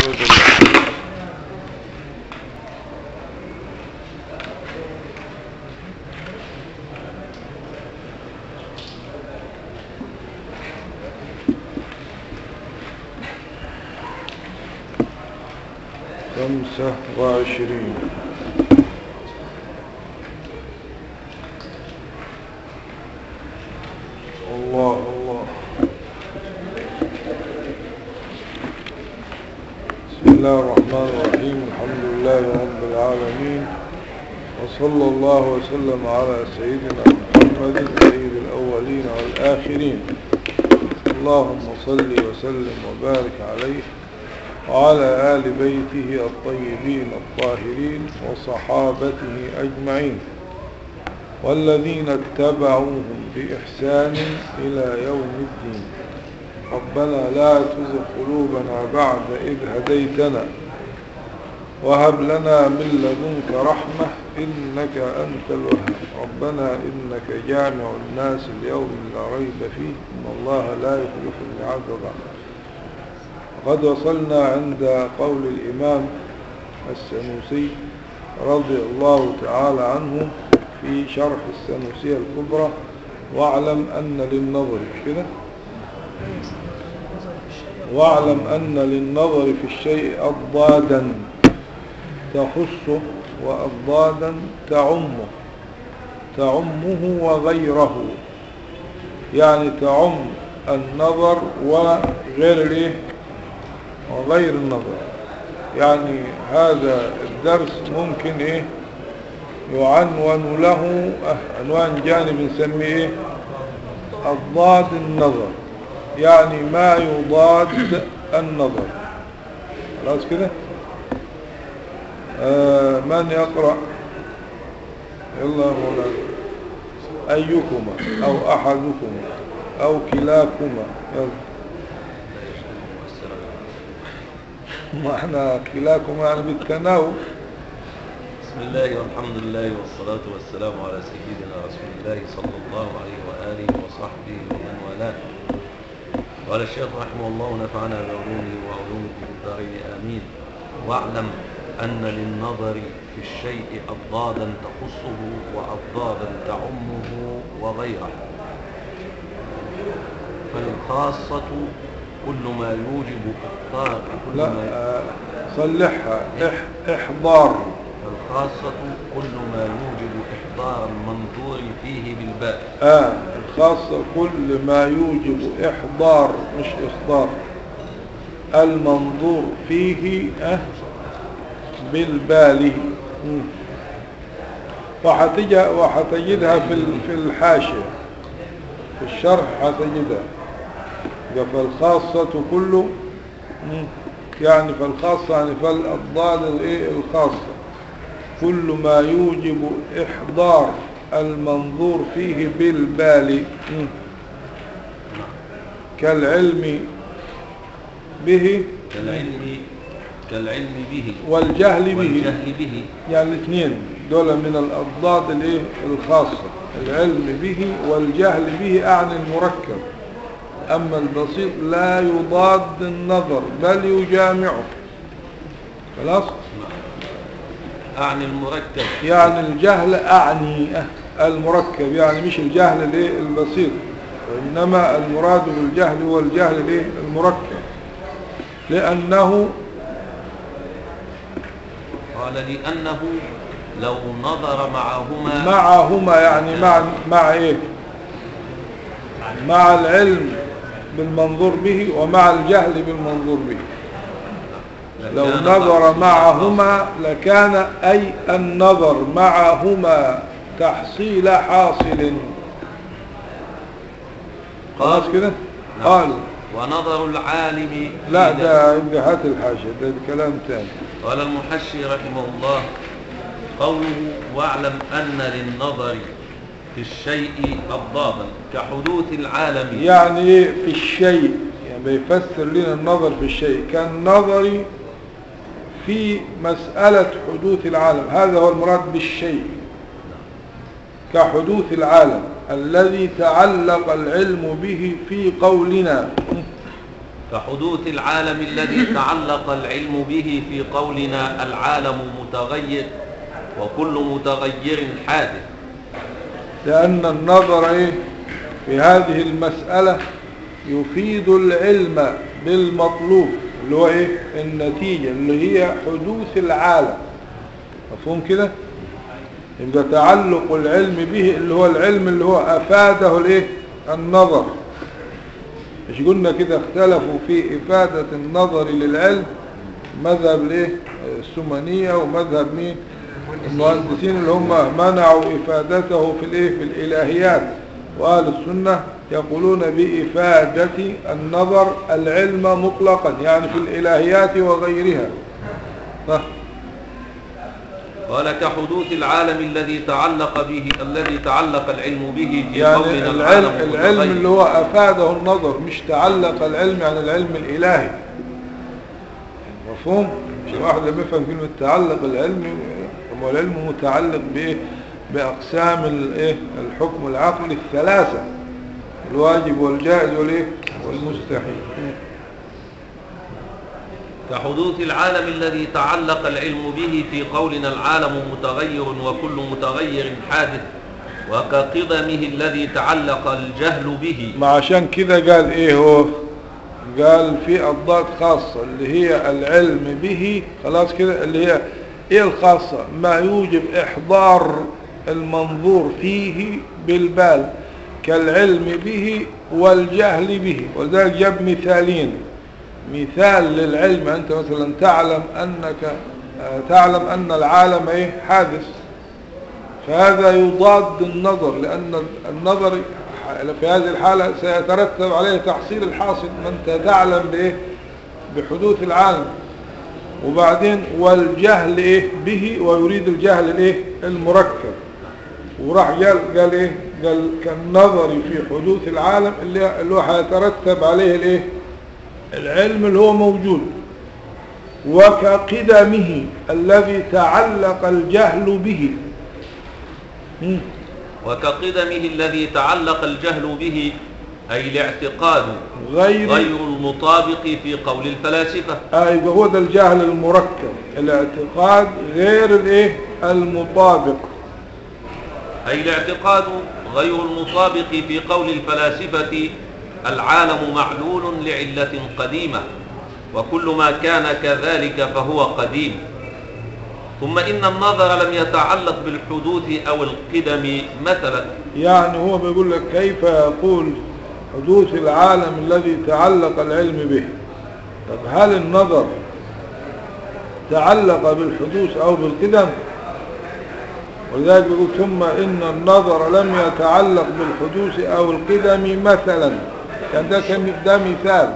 عبد الله خمسة وعشرين الله الله بسم الله الرحمن الرحيم الحمد لله رب العالمين وصلى الله وسلم على سيدنا محمد سيد الأولين والآخرين اللهم صل وسلم وبارك عليه وعلى آل بيته الطيبين الطاهرين وصحابته أجمعين والذين اتبعوهم بإحسان إلى يوم الدين ربنا لا تزغ قلوبنا بعد إذ هديتنا وهب لنا من لدنك رحمة إنك أنت الوهاب ربنا إنك جامع الناس اليوم لا ريب فيه إن الله لا يخلف الميعاد قد وصلنا عند قول الإمام السنوسي رضي الله تعالى عنه في شرح السنوسية الكبرى واعلم أن للنظر كده واعلم أن للنظر في الشيء أضدادا تخصه وأضدادا تعمه تعمه وغيره يعني تعم النظر وغيره وغير النظر يعني هذا الدرس ممكن ايه يعنون له عنوان جانب نسميه ايه الضاد النظر يعني ما يضاد النظر خلاص كده آه من يقرأ يلا مولانا أيكما أو أحدكما أو كلاكما يلا ما احنا كلاكما يعني بالتناوب بسم الله والحمد لله والصلاة والسلام على سيدنا رسول الله صلى الله عليه وآله وصحبه ومن والاه قال الشيخ رحمه الله نفعنا بعلومه وعلومه في الدارين آمين واعلم أن للنظر في الشيء أضدادا تخصه وأضدادا تعمه وغيره فالخاصة كل ما يوجب إخطار كل لا ما آه، صلحها إح إحضار فالخاصة كل ما يوجب إحضار المنظور فيه بالباء آه الخاصة كل ما يوجب إحضار مش إخضار المنظور فيه آه بالبال مم. وحتجها وحتجدها في ال- في الحاشية في الشرح حتجدها يبقى فالخاصة كله مم. يعني فالخاصة يعني فالأضداد الإيه الخاصة كل ما يوجب إحضار المنظور فيه بالبال مم. كالعلم به كالعلم كالعلم به والجهل به والجهل به يعني الاثنين دول من الأضداد الايه الخاصة العلم به والجهل به أعني المركب أما البسيط لا يضاد النظر بل يجامعه خلاص أعني المركب يعني الجهل أعني المركب يعني مش الجهل الايه البسيط وإنما المراد بالجهل هو الجهل الايه المركب لأنه قال لأنه لو نظر معهما معهما يعني مع مع ايه مع العلم بالمنظور به ومع الجهل بالمنظور به لو لكان نظر بعض معهما لكان أي النظر معهما تحصيل حاصل خلاص قال كده نعم. قال ونظر العالم لا في ده يبقى هات الحاشية ده كلام تاني قال المحشي رحمه الله قوله واعلم أن للنظر في الشيء أضدادا كحدوث العالم يعني ايه في الشيء يعني بيفسر لنا النظر في الشيء كالنظر في مسألة حدوث العالم هذا هو المراد بالشيء كحدوث العالم الذي تعلق العلم به في قولنا كحدوث العالم الذي تعلق العلم به في قولنا العالم متغير وكل متغير حادث لأن النظر إيه في هذه المسألة يفيد العلم بالمطلوب اللي هو إيه النتيجة اللي هي حدوث العالم مفهوم كده يبقى تعلق العلم به اللي هو العلم اللي هو أفاده الإيه النظر مش قلنا كده اختلفوا في إفادة النظر للعلم مذهب الايه السمنية ومذهب مين المهندسين اللي هم منعوا إفادته في الايه في الإلهيات وأهل السنة يقولون بإفادة النظر العلم مطلقا يعني في الإلهيات وغيرها ف- قال كحدوث العالم الذي تعلق به الذي تعلق العلم به في يعني قولنا العلم, العالم العلم متغير. اللي هو أفاده النظر مش تعلق العلم عن العلم الإلهي مفهوم؟ مش واحد لما يفهم كلمة تعلق العلم هو العلم متعلق بإيه؟ بأقسام الإيه؟ الحكم العقلي الثلاثة الواجب والجائز والإيه؟ والمستحيل كحدوث العالم الذي تعلق العلم به في قولنا العالم متغير وكل متغير حادث وكقدمه الذي تعلق الجهل به ما عشان كده قال ايه هو قال في اضداد خاصة اللي هي العلم به خلاص كده اللي هي ايه الخاصة ما يوجب احضار المنظور فيه بالبال كالعلم به والجهل به ولذلك جاب مثالين مثال للعلم انت مثلا تعلم انك آه، تعلم ان العالم ايه حادث فهذا يضاد النظر لأن النظر في هذه الحالة سيترتب عليه تحصيل الحاصل ما أنت تعلم بإيه بحدوث العالم وبعدين والجهل إيه به ويريد الجهل الإيه المركب وراح قال قال إيه قال كالنظر في حدوث العالم اللي اللي هو هيترتب عليه الإيه العلم اللي هو موجود وكقدمه الذي تعلق الجهل به مم. وكقدمه الذي تعلق الجهل به أي الاعتقاد غير, غير المطابق في قول الفلاسفة آه يبقى هو ده الجهل المركب الاعتقاد غير الايه المطابق أي الاعتقاد غير المطابق في قول الفلاسفة العالم معلول لعلة قديمة وكل ما كان كذلك فهو قديم ثم إن النظر لم يتعلق بالحدوث أو القدم مثلا يعني هو بيقول لك كيف يقول حدوث العالم الذي تعلق العلم به طب هل النظر تعلق بالحدوث او بالقدم ولذلك بيقول ثم ان النظر لم يتعلق بالحدوث او القدم مثلا كان ده كان ده مثال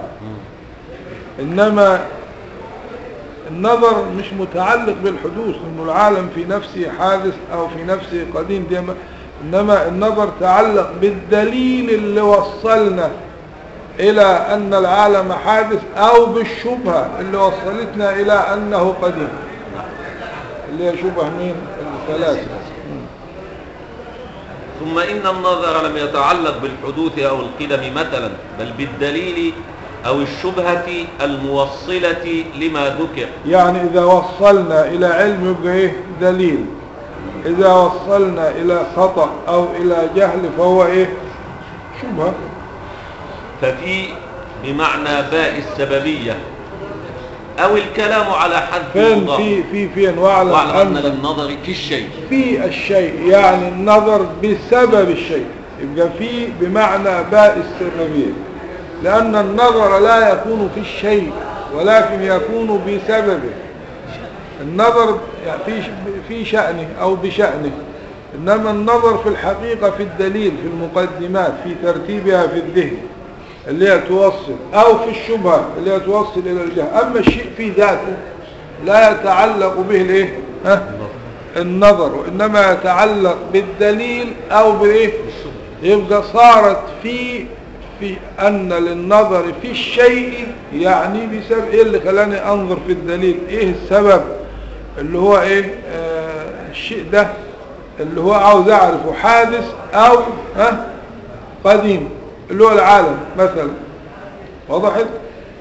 انما النظر مش متعلق بالحدوث انه العالم في نفسه حادث او في نفسه قديم دي ما- انما النظر تعلق بالدليل اللي وصلنا الى ان العالم حادث او بالشبهة اللي وصلتنا الى انه قديم اللي هي شبه مين الثلاثة مم. ثم إن النظر لم يتعلق بالحدوث أو القدم مثلا بل بالدليل أو الشبهة الموصلة لما ذكر يعني اذا وصلنا الى علم يبقى ايه دليل اذا وصلنا الى خطأ او الى جهل فهو ايه شبهة ففي بمعنى باء السببية أو الكلام على حد فين مضاف. في في في واعلم واعلم أن ان للنظر في الشيء في الشيء يعني النظر بسبب الشيء يبقى في بمعنى باء السببية لأن النظر لا يكون في الشيء ولكن يكون بسببه النظر يعني في في شأنه أو بشأنه إنما النظر في الحقيقة في الدليل في المقدمات في ترتيبها في الذهن اللي هي توصل أو في الشبهة اللي هي توصل إلى الجهل أما الشيء في ذاته لا يتعلق به الايه ها النظر وإنما يتعلق بالدليل أو بالإيه يبقى صارت في في أن للنظر في الشيء يعني بسبب إيه اللي خلاني أنظر في الدليل إيه السبب اللي هو إيه آه الشيء ده اللي هو عاوز أعرفه حادث أو ها قديم اللي هو العالم مثلا وضحت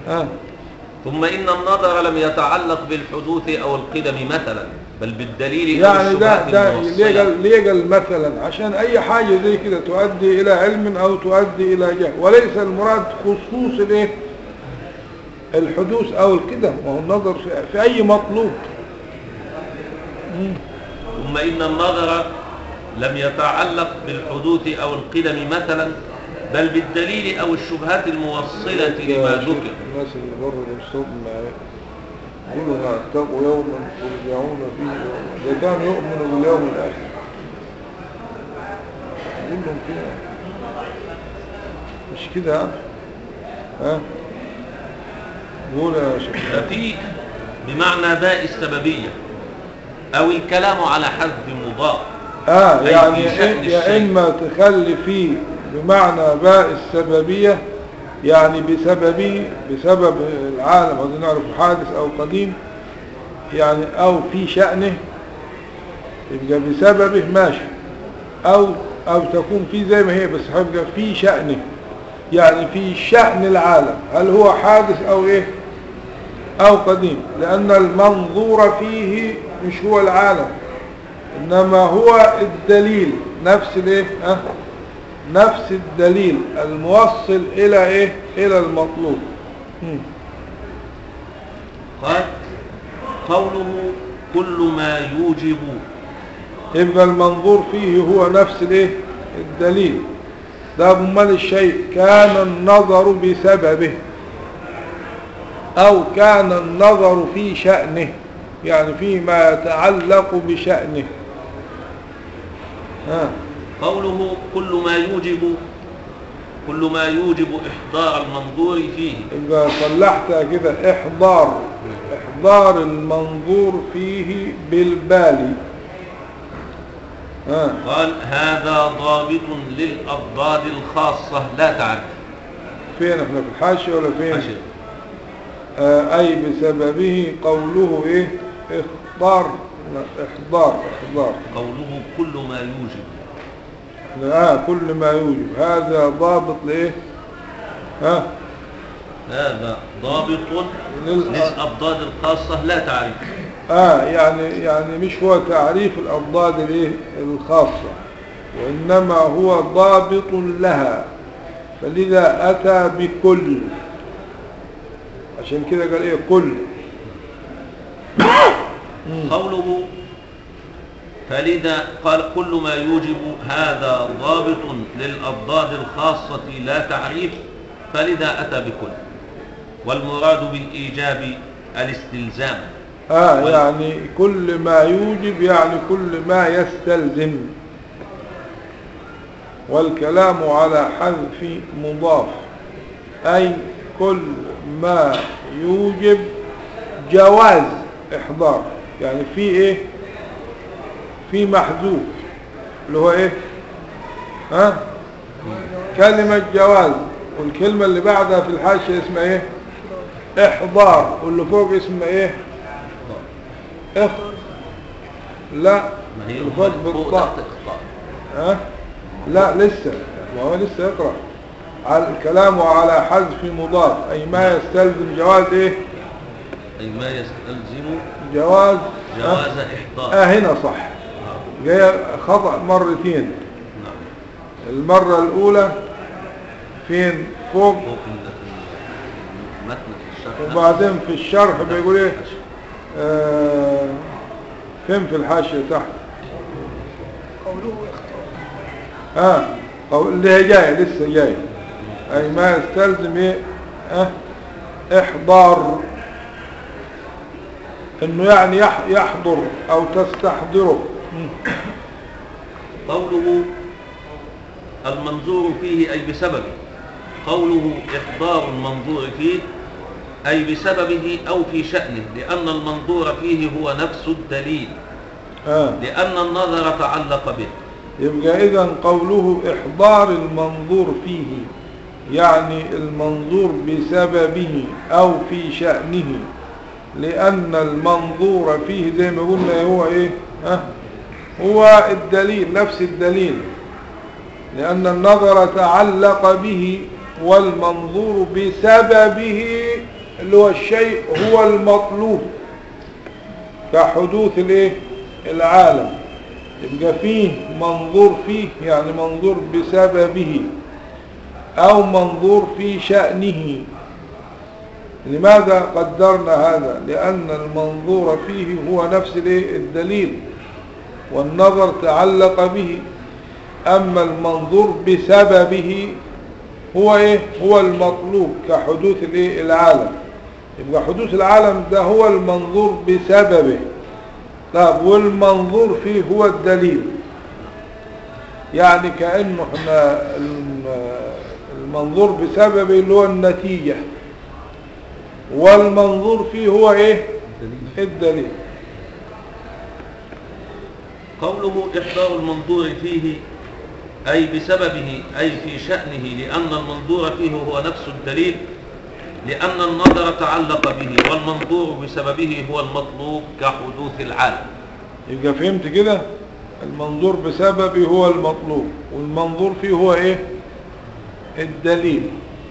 ها ثم إن النظر لم يتعلق بالحدوث أو القدم مثلا بل بالدليل أو يعني ده الشبهات ده ليه الموصلة قال ليه قال مثلا عشان اي حاجه زي كده تؤدي الى علم او تؤدي الى جهل وليس المراد خصوص الايه الحدوث او القدم وهو النظر في, في اي مطلوب مم. ثم إن النظر لم يتعلق بالحدوث أو القدم مثلا بل بالدليل أو الشبهات الموصلة لما ذكر الناس اللي بره الصوت ما يقولوا اتقوا يوما ترجعون فيه ده كان يؤمن باليوم الاخر قول لهم كده مش كده ها؟ ها قول يا شيخ ففي بمعنى باء السببية أو الكلام على حذف مضاف اه أي يعني في شأن يا الشيء. اما تخلي فيه بمعنى باء السببية يعني بسببه بسبب العالم عايزين نعرف حادث او قديم يعني او في شأنه يبقى بسببه ماشي او او تكون في زي ما هي بس هيبقى في شأنه يعني في شأن العالم هل هو حادث او ايه او قديم لان المنظور فيه مش هو العالم انما هو الدليل نفس الايه ها نفس الدليل الموصل الى ايه الى المطلوب مم. قال قوله كل ما يوجب يبقى المنظور فيه هو نفس الايه الدليل ده امال الشيء كان النظر بسببه او كان النظر في شأنه يعني فيما يتعلق بشأنه ها قوله كل ما يوجب كل ما يوجب إحضار المنظور فيه يبقى صلحتها كده احضار احضار المنظور فيه بالبال ها قال هذا ضابط للأضداد الخاصة لا تعرف فين احنا في الحاشية ولا فين حاشية. آه اي بسببه قوله ايه اخضار لا احضار احضار قوله كل ما يوجب آه كل ما يوجب هذا ضابط لايه ها هذا ضابط لل- للأضداد الخاصة لا تعرف اه يعني يعني مش هو تعريف الاضداد الايه الخاصة وانما هو ضابط لها فلذا اتى بكل عشان كده قال ايه كل قوله فلذا قال كل ما يوجب هذا ضابط للأضداد الخاصة لا تعريف فلذا أتى بكل والمراد بالإيجاب الاستلزام اه وال- يعني كل ما يوجب يعني كل ما يستلزم والكلام على حذف مضاف أي كل ما يوجب جواز إحضار يعني في إيه في محذوف اللي هو إيه ها كلمة جواز والكلمة اللي بعدها في الحاشية اسمها إيه إحضار واللي فوق اسمها إيه اخ لا ما هي الفوق فوق بالطاء تحت إخطاء ها لا لسه ما هو لسه يقرأ على الكلام على حذف مضاف أي ما يستلزم جواز إيه أي ما يستلزم جواز جواز آه, إحضار آه هنا صح نعم. جاي خطأ مرتين نعم المرة الأولى فين فوق فوق ال- المتن في الشرح وبعدين في الشرح نفسه. بيقول إيه آه فين في الحاشية تحت قوله اختار اه أو اللي هي جاية لسه جاية اي ما يستلزم ايه اه احضار انه يعني يح- يحضر او تستحضره مم. قوله المنظور فيه أي بسببه قوله إحضار المنظور فيه أي بسببه أو في شأنه لأن المنظور فيه هو نفس الدليل اه لأن النظر تعلق به يبقى اذا قوله احضار المنظور فيه يعني المنظور بسببه او في شأنه لان المنظور فيه زي ما قلنا هو ايه ها هو الدليل نفس الدليل لان النظر تعلق به والمنظور بسببه اللي هو الشيء هو المطلوب كحدوث الايه العالم يبقى فيه منظور فيه يعني منظور بسببه او منظور في شأنه لماذا قدرنا هذا لان المنظور فيه هو نفس الايه الدليل والنظر تعلق به اما المنظور بسببه هو ايه هو المطلوب كحدوث الايه العالم يبقى حدوث العالم ده هو المنظور بسببه طب والمنظور فيه هو الدليل يعني كأنه احنا المنظور بسببه اللي هو النتيجة والمنظور فيه هو ايه الدليل قوله إحضار المنظور فيه أي بسببه أي في شأنه لأن المنظور فيه هو نفس الدليل لأن النظر تعلق به والمنظور بسببه هو المطلوب كحدوث العالم يبقى فهمت كده المنظور بسببه هو المطلوب والمنظور فيه هو ايه الدليل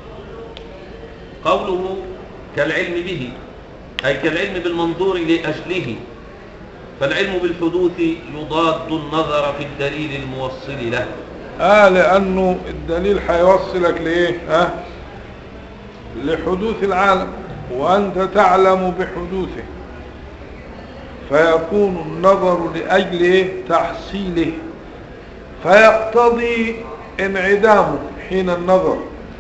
قوله كالعلم به أي كالعلم بالمنظور لأجله فالعلم بالحدوث يضاد النظر في الدليل الموصل له اه لانه الدليل هيوصلك لايه ها آه؟ لحدوث العالم وانت تعلم بحدوثه فيكون النظر لاجل إيه؟ تحصيله فيقتضي انعدامه حين النظر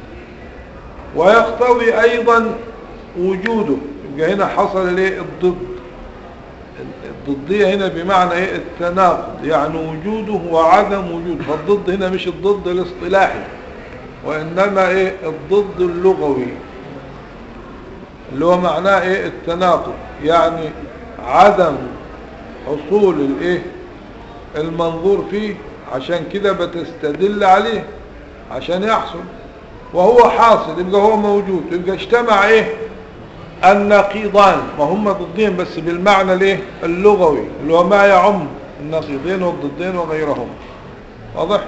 ويقتضي ايضا وجوده يبقى هنا حصل الايه الضد الضدية هنا بمعنى ايه التناقض يعني وجوده وعدم وجوده فالضد هنا مش الضد الاصطلاحي وانما ايه الضد اللغوي اللي هو معناه ايه التناقض يعني عدم حصول الايه المنظور فيه عشان كده بتستدل عليه عشان يحصل وهو حاصل يبقى هو موجود يبقى اجتمع ايه النقيضان ما هم ضدين بس بالمعنى الايه اللغوي اللي هو ما يعم النقيضين والضدين وغيرهم واضح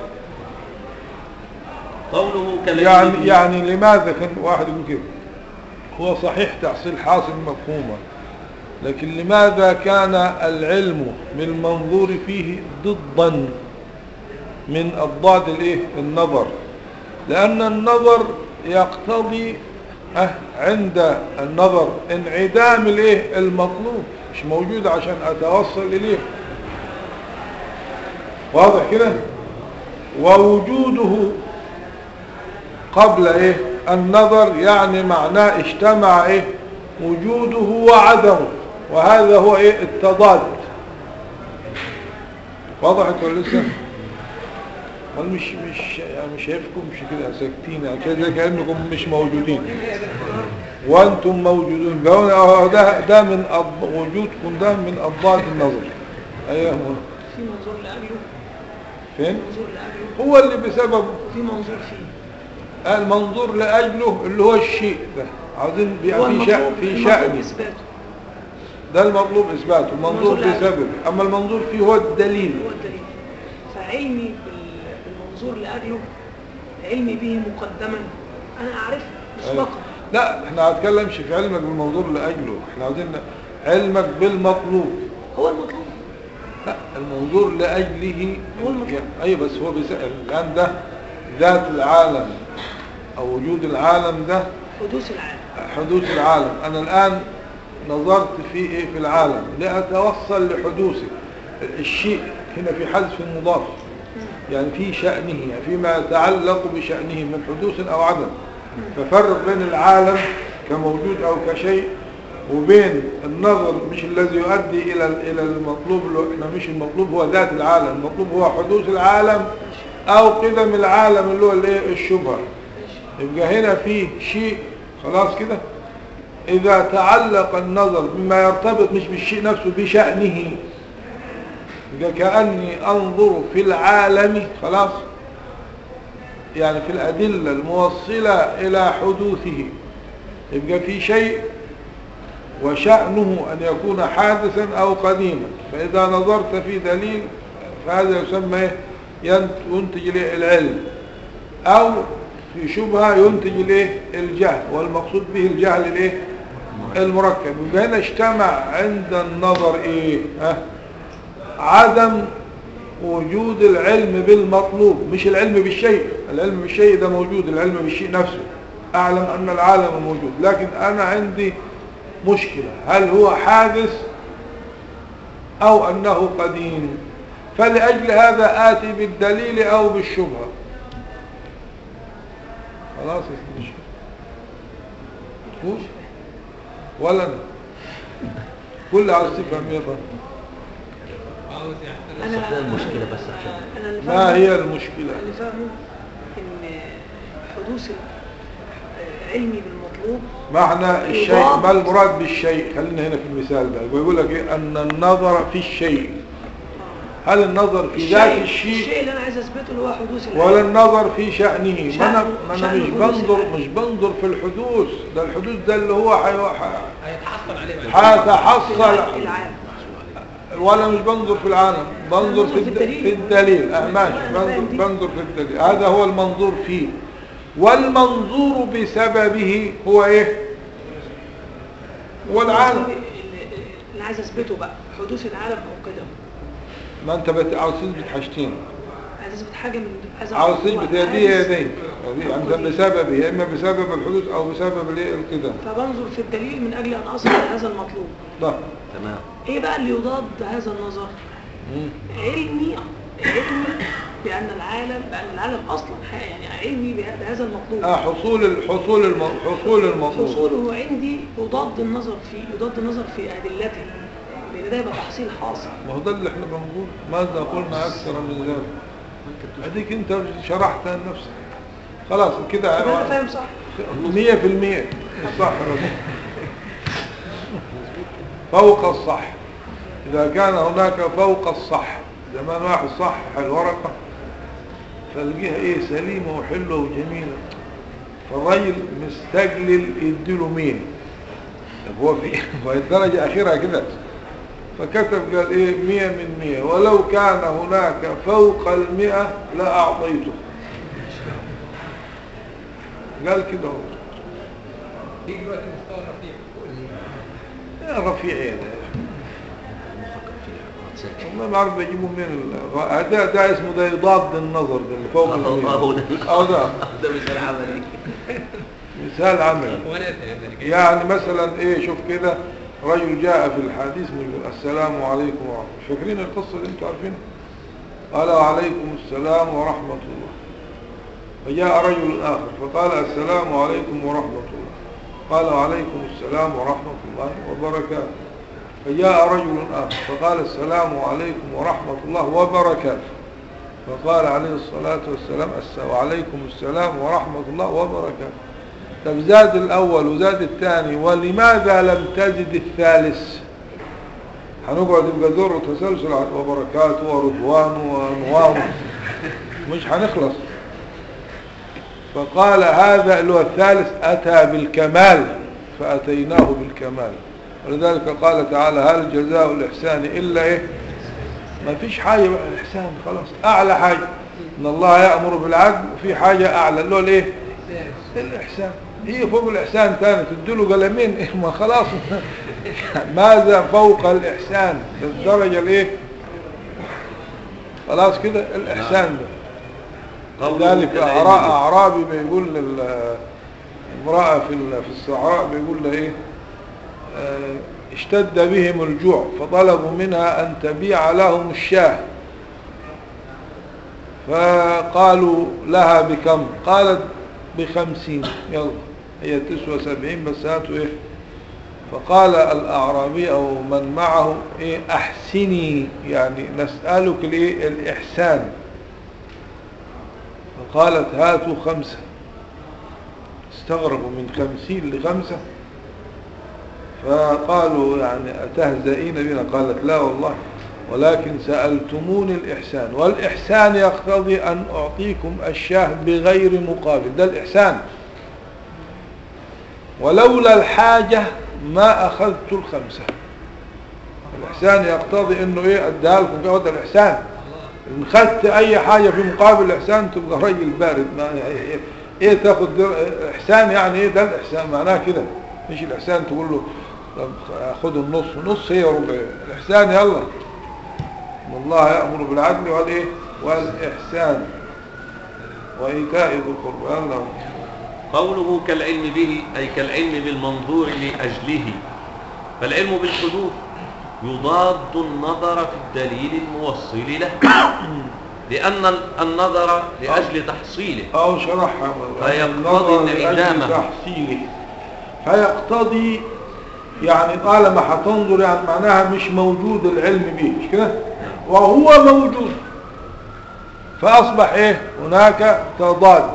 قوله يعني يعني لماذا كان واحد يقول كده هو صحيح تحصيل حاصل مفهوما لكن لماذا كان العلم بالمنظور فيه ضدا من أضداد الايه النظر لأن النظر يقتضي أه عند النظر انعدام الايه المطلوب مش موجود عشان اتوصل اليه واضح كده ووجوده قبل ايه النظر يعني معناه اجتمع ايه وجوده وعدمه وهذا هو ايه التضاد وضحت ولا لسه قال مش مش يعني مش شايفكم مش كده ساكتين يعني كده كانكم مش موجودين وانتم موجودون ده ده من أض... وجودكم ده من اضداد النظر ايوه في منظور لاجله فين منظور لاجله هو اللي بسببه وفي منظور فيه المنظور لاجله اللي هو الشيء ده عاوزين هو في شأن المطلوب في المطلوب شأن اثباته ده المطلوب اثباته المنظور المنظور لأجله. بسببه اما المنظور فيه هو الدليل هو الدليل فعلمي بال- بالمنظور لاجله علمي به مقدما انا اعرفه مسبقا لا احنا هنتكلمش في علمك بالمنظور لاجله احنا عاوزين علمك بالمطلوب هو المطلوب لا المنظور لاجله هو المطلوب. اي بس هو بيسأل الان ده ذات العالم او وجود العالم ده حدوث العالم حدوث العالم انا الان نظرت في ايه في العالم لاتوصل لحدوثه الشيء هنا في حذف المضاف يعني في شأنه يعني فيما يتعلق بشأنه من حدوث او عدم ففرق بين العالم كموجود او كشيء وبين النظر مش الذي يؤدي الى الى المطلوب اللي هو- احنا مش المطلوب هو ذات العالم المطلوب هو حدوث العالم او قدم العالم اللي هو الايه الشبهه يبقى هنا في شيء خلاص كده إذا تعلق النظر بما يرتبط مش بالشيء نفسه بشأنه يبقى كأني أنظر في العالم خلاص يعني في الأدلة الموصلة إلى حدوثه يبقى في شيء وشأنه أن يكون حادثا أو قديما فإذا نظرت في دليل فهذا يسمى إيه؟ ينت- ينتج إليه العلم أو في شبهة ينتج إليه الجهل والمقصود به الجهل الإيه المركب يبقى هنا اجتمع عند النظر ايه ها عدم وجود العلم بالمطلوب مش العلم بالشيء العلم بالشيء ده موجود العلم بالشيء نفسه اعلم ان العالم موجود لكن انا عندي مشكلة هل هو حادث او انه قديم فلأجل هذا آتي بالدليل او بالشبهة خلاص يا سيدي قول ولا انا كل عاوز تفهم يا فندم انا صفوا المشكلة بس عشان- انا اللي ما فاهمه- هي المشكلة اللي فاهمه ان حدوث علمي بالمطلوب معنى الشيء يضاد. ما المراد بالشيء خلينا هنا في المثال ده بيقول لك إيه؟ ان النظر في الشيء هل النظر في ذات الشيء الشيء اللي انا عايز اثبته اللي هو حدوث العلم ولا النظر في شأنه ما انا, ما أنا شأن مش حدوث بنظر العالم. مش بنظر في الحدوث ده الحدوث ده اللي هو حي... هيتحصل عليه بعد هتحصل العالم ولا مش بنظر في العالم بنظر في, في الد... الدليل. في الدليل آه ماشي أنا بنظر, فاهم دي. بنظر في الدليل هذا هو المنظور فيه والمنظور بسببه هو ايه هو العالم اللي اللي عايز اثبته بقى حدوث العالم او قدم ما انت بت... عاوز تثبت حاجتين عايز اثبت حاجه من عايز عاوز أعرف هو تثبت يا دي يا حادث دي دي انت بسببه يا اما بسبب الحدوث او بسبب الايه القدم فبنظر في الدليل من اجل ان اصل لهذا المطلوب طيب تمام ايه بقى اللي يضاد هذا النظر مم. علمي علمي بان العالم بان العالم اصلا حقيقة، يعني علمي به- بهذا المطلوب اه حصول الحصول الم... حصول المطلوب حصوله عندي يضاد النظر فيه يضاد النظر في ادلته لان ده يبقى تحصيل حاصل ما هو ده اللي احنا بنقول ماذا قلنا اكثر من ذلك اديك انت شرحتها لنفسك خلاص كده طب انا فاهم صح مية في المية صح رجل. فوق الصح إذا كان هناك فوق الصح زمان واحد صح الورقة فالقيها ايه سليمة وحلوة وجميلة فالرجل مستقلل يديله مين طب هو في الدرجة أخيرا كده فكتب قال ايه مية من مية ولو كان هناك فوق المئة لا أعطيته قال كده هو في دلوقتي مستوى رفيع فوق ال- يا رفيع يا ده نفكر فيها ما تسالش والله ما عارف بيجيبوا منين ال- ده ده اسمه ده يضاد النظر ده اللي فوق المية. اهو ده اه ده ده مثال عملي مثال عملي وانا ذلك يعني مثلا ايه شوف كده رجل جاء في الحديث يقول السلام عليكم ورحمة الله فاكرين القصة اللي انتوا عارفينها قال وعليكم السلام ورحمة الله فجاء رجل آخر فقال السلام عليكم ورحمة الله قال وعليكم السلام ورحمة الله وبركاته فجاء رجل آخر فقال السلام عليكم ورحمة الله وبركاته فقال عليه الصلاة والسلام الس- وعليكم السلام ورحمة الله وبركاته طب زاد الأول وزاد الثاني ولماذا لم تزد الثالث هنقعد يبقى دور وتسلسل عن- وبركاته ورضوان وانوار مش هنخلص فقال هذا اللي هو الثالث أتى بالكمال فأتيناه بالكمال ولذلك قال تعالى هل جزاء الإحسان إلا إيه ما فيش حاجة بقى الإحسان خلاص أعلى حاجة إن الله يأمر بالعدل وفي حاجة أعلى اللي هو الإيه الإحسان هي فوق الإحسان تاني تديله قلمين إيه ما خلاص ماذا فوق الإحسان الدرجة الإيه خلاص كده الإحسان ده لذلك أعرا- أعرابي بيقول لل- امرأة في ال- في الصحراء بيقول لها إيه آه، اشتد بهم الجوع فطلبوا منها أن تبيع لهم الشاه فقالوا لها بكم قالت بخمسين يلا هي تسوى سبعين بس هاتوا ايه فقال الأعرابي أو من معه ايه أحسني يعني نسألك الايه الإحسان فقالت هاتوا خمسة استغربوا من خمسين لخمسة فقالوا يعني أتهزئين بنا قالت لا والله ولكن سألتموني الإحسان والإحسان يقتضي أن أعطيكم الشاه بغير مقابل ده الإحسان ولولا الحاجة ما أخذت الخمسة الإحسان يقتضي أنه إيه أديها لكم كده ده الإحسان إن خدت أي حاجة في مقابل الإحسان تبقى رجل بارد ما إيه, إيه تاخد در- إحسان يعني إيه ده الإحسان معناه كده مش الإحسان تقول له طب خد النص نص هي ربع الإحسان يلا إن الله يأمر بالعدل والإيه والإحسان وإيتاء ذي القربى يلا قوله كالعلم به أي كالعلم بالمنظور لأجله فالعلم بالحدوث يضاد النظر في الدليل الموصل له لأن النظر لأجل تحصيله أو شرحها فيقتضي النظر لأجل انعدامه. تحصيله فيقتضي يعني طالما هتنظر يعني معناها مش موجود العلم به مش كده وهو موجود فأصبح إيه هناك تضاد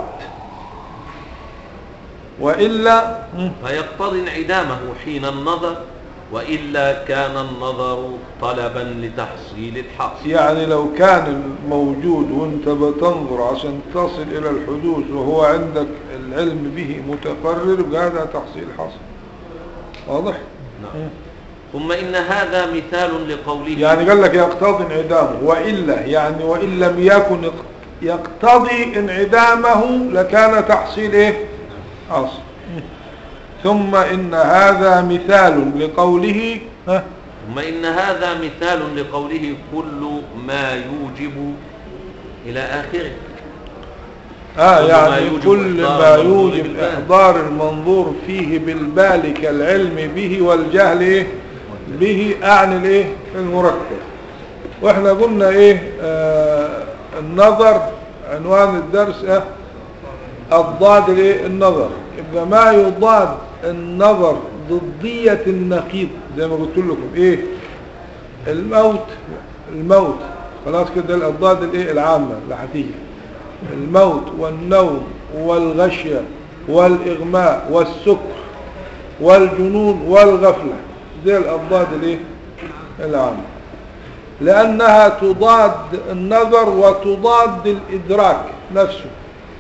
وإلا مم. فيقتضي انعدامه حين النظر وإلا كان النظر طلبا لتحصيل الحاصل يعني لو كان الموجود وانت بتنظر عشان تصل الى الحدوث وهو عندك العلم به متقرر بهذا تحصيل حاصل واضح نعم. ثم إن هذا مثال لقوله يعني قال لك يقتضي انعدامه وإلا يعني وإن لم يكن يق- يقتضي انعدامه لكان تحصيل ايه حاصل ثم إن هذا مثال لقوله ها ثم إن هذا مثال لقوله كل ما يوجب إلى آخره آه كل ما يعني يوجب كل إحضار ما المنظور يوجب بالبال. إحضار المنظور فيه بالبال كالعلم به والجهل إيه؟ به أعني الإيه المركب وإحنا قلنا إيه آه النظر عنوان الدرس آه الضاد الإيه النظر يبقى ما يضاد النظر ضدية النقيض زي ما قلت لكم إيه الموت الموت خلاص كده الأضداد الإيه العامة اللي هتيجي الموت والنوم والغشية والإغماء والسكر والجنون والغفلة دي الأضداد الايه العامة لأنها تضاد النظر وتضاد الإدراك نفسه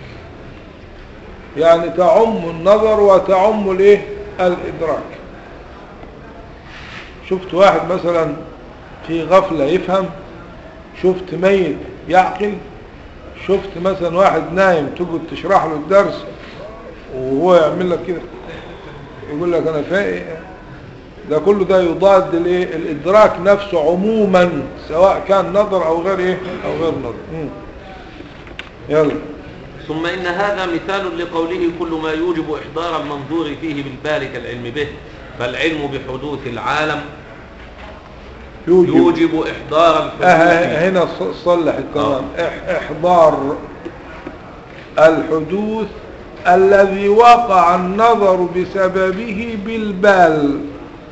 يعني تعم النظر وتعم الايه الإدراك شفت واحد مثلا في غفلة يفهم شفت ميت يعقل شفت مثلا واحد نايم تقعد تشرح له الدرس وهو يعمل لك كده يقول لك انا فايق ده كله ده يضاد الايه الادراك نفسه عموما سواء كان نظر او غير ايه او غير نظر مم. يلا ثم إن هذا مثال لقوله كل ما يوجب إحضار المنظور فيه بالبال كالعلم به فالعلم بحدوث العالم يوجب, يوجب إحضار الحدوث أه هنا ص- صلح التمام إح- احضار الحدوث الذي وقع النظر بسببه بالبال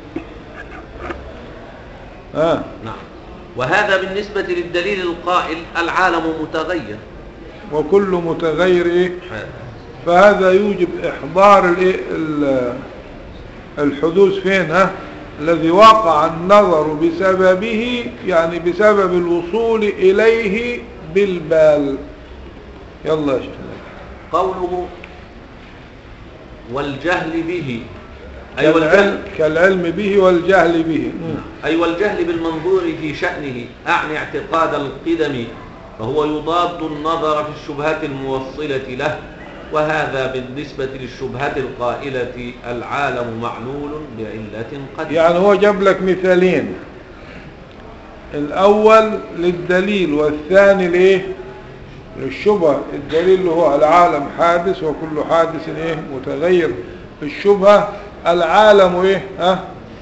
ها نعم وهذا بالنسبة للدليل القائل العالم متغير وكل متغير ايه فهذا يوجب احضار الايه ال- الحدوث فين ها الذي وقع النظر بسببه يعني بسبب الوصول اليه بالبال يلا يا شيخ قوله والجهل به أي كالعلم, والجهل, كالعلم به والجهل به مم. أي والجهل بالمنظور في شأنه أعني اعتقاد القدم فهو يضاد النظر في الشبهات الموصلة له وهذا بالنسبة للشبهة القائلة العالم معلول بعلة قد يعني هو جاب لك مثالين الاول للدليل والثاني لايه للشبهة الدليل اللي هو العالم حادث وكل حادث ايه متغير الشبهة العالم ايه ها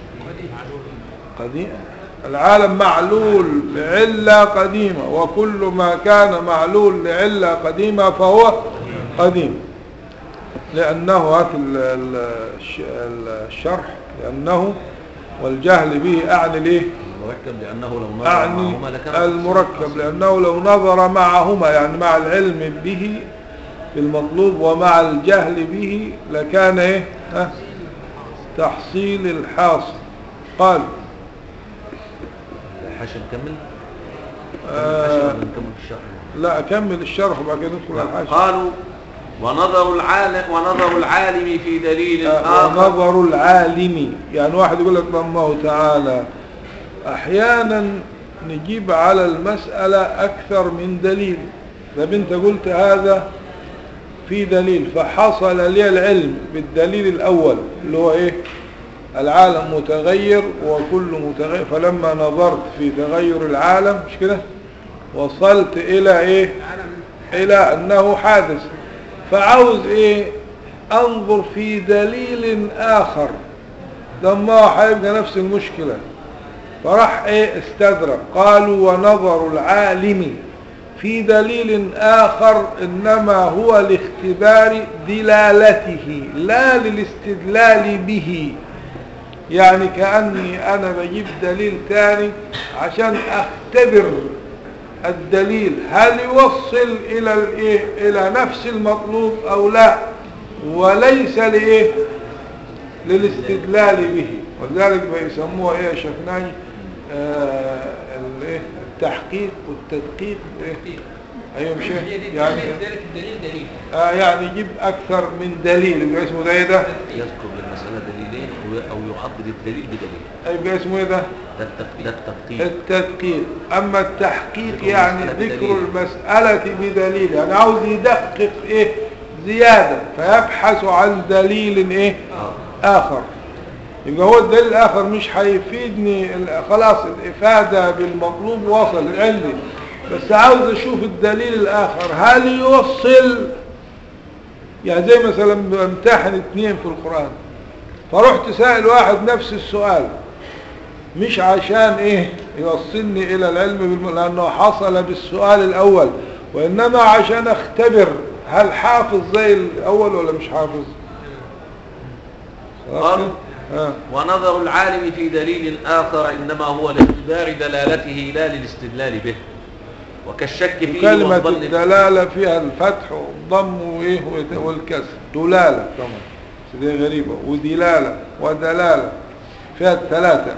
قديم العالم معلول لعلة قديمة وكل ما كان معلول لعلة قديمة فهو قديم لأنه هات ال- ال- الش- الشرح لأنه والجهل به أعني ليه المركب لأنه لو نظر أعني معهما لكان المركب لأنه لو نظر معهما يعني مع العلم به المطلوب ومع الجهل به لكان ايه ها تحصيل الحاصل قال الحاشا نكمل آه. الحاشا ولا نكمل الشرح لا أكمل الشرح وبعد كده ندخل على الحاشية قالوا ونظر العالم ونظر العالم في دليل آه، آخر ونظر العالم يعني واحد يقول لك الله تعالى احيانا نجيب على المسألة اكثر من دليل طب انت قلت هذا في دليل فحصل لي العلم بالدليل الأول اللي هو إيه العالم متغير وكل متغير فلما نظرت في تغير العالم مش كده وصلت إلى إيه إلى أنه حادث فعاوز إيه أنظر في دليل آخر ده ما هيبقى نفس المشكلة فراح إيه استدرك قالوا ونظر العالم في دليل آخر إنما هو لاختبار دلالته لا للاستدلال به يعني كأني أنا بجيب دليل تاني عشان أختبر الدليل هل يوصل إلى الإيه إلى نفس المطلوب أو لا وليس لإيه للاستدلال به ولذلك بيسموها إيه يا شيخ ناجي آه الإيه التحقيق والتدقيق إيه أيوة مش هي إيه؟ دي يعني ذلك الدليل دليل آه يعني يجيب أكثر من دليل يبقى اسمه ده إيه ده يذكر للمسألة دليلين أو- أو يعضد الدليل بدليل يبقى اسمه إيه ده ده التق- ده التدقيق التدقيق أما التحقيق ذكر يعني المسألة ذكر بدليل. المسألة بدليل يعني عاوز يدقق ايه زيادة فيبحث عن دليل ايه آه. اخر يبقى هو الدليل الاخر مش هيفيدني ال- خلاص الافادة بالمطلوب وصل عندي بس عاوز اشوف الدليل الاخر هل يوصل يعني زي مثلا بامتحن اتنين في القرآن فرحت سائل واحد نفس السؤال مش عشان ايه يوصلني الى العلم بالم... لانه حصل بالسؤال الاول وانما عشان اختبر هل حافظ زي الاول ولا مش حافظ خلاص قالوا كده؟ ها. ونظر العالم في دليل آخر إنما هو لاختبار دلالته لا للاستدلال به وكالشك فيه كلمة والظن فيه. الدلالة فيها الفتح والضم وايه وت- والكسر دلالة طبعا بس دي غريبة ودلالة ودلالة فيها الثلاثة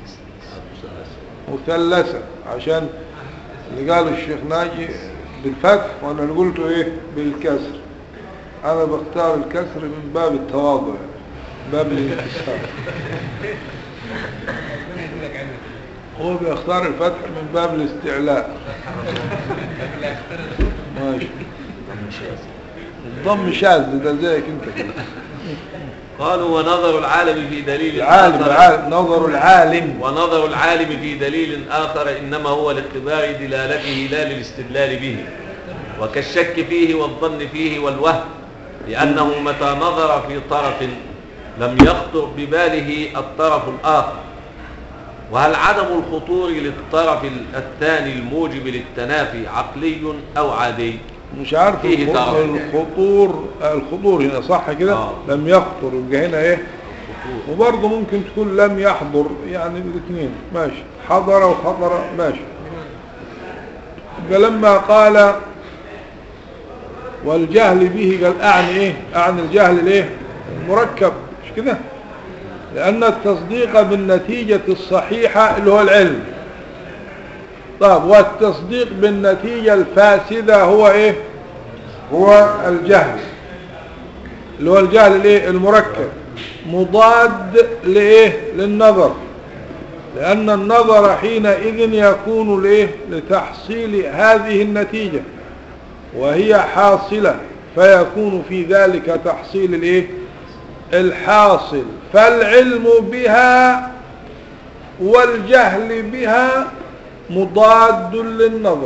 مثلثة عشان اللي قاله الشيخ ناجي بالفتح وانا اللي قلته ايه بالكسر انا بختار الكسر من باب التواضع يعني باب الانكسار ربنا يزيدك علما هو بيختار الفتح من باب الاستعلاء لا اختار ماشي الضم شاذ ده زيك انت كده قالوا ونظر العالم في دليل العالم آخر العالم نظر العالم ونظر العالم في دليل آخر إنما هو لاختبار دلالته لا للاستدلال به وكالشك فيه والظن فيه والوهم لأنه متى نظر في طرف لم يخطر بباله الطرف الآخر وهل عدم الخطور للطرف الثاني الموجب للتنافي عقلي أو عادي مش عارف فيه الخ- طرف. الخطور الخطور هنا صح كده آه. لم يخطر يبقى هنا ايه خطور وبرضه ممكن تكون لم يحضر يعني الاثنين ماشي حضر وخطر ماشي يبقى لما قال والجهل به قال اعني ايه اعني الجهل الايه المركب مش كده لان التصديق بالنتيجة الصحيحة اللي هو العلم طيب والتصديق بالنتيجة الفاسدة هو ايه هو الجهل اللي هو الجهل الايه المركب مضاد لايه للنظر لان النظر حينئذ يكون لايه لتحصيل هذه النتيجة وهي حاصلة فيكون في ذلك تحصيل الايه الحاصل فالعلم بها والجهل بها مضاد للنظر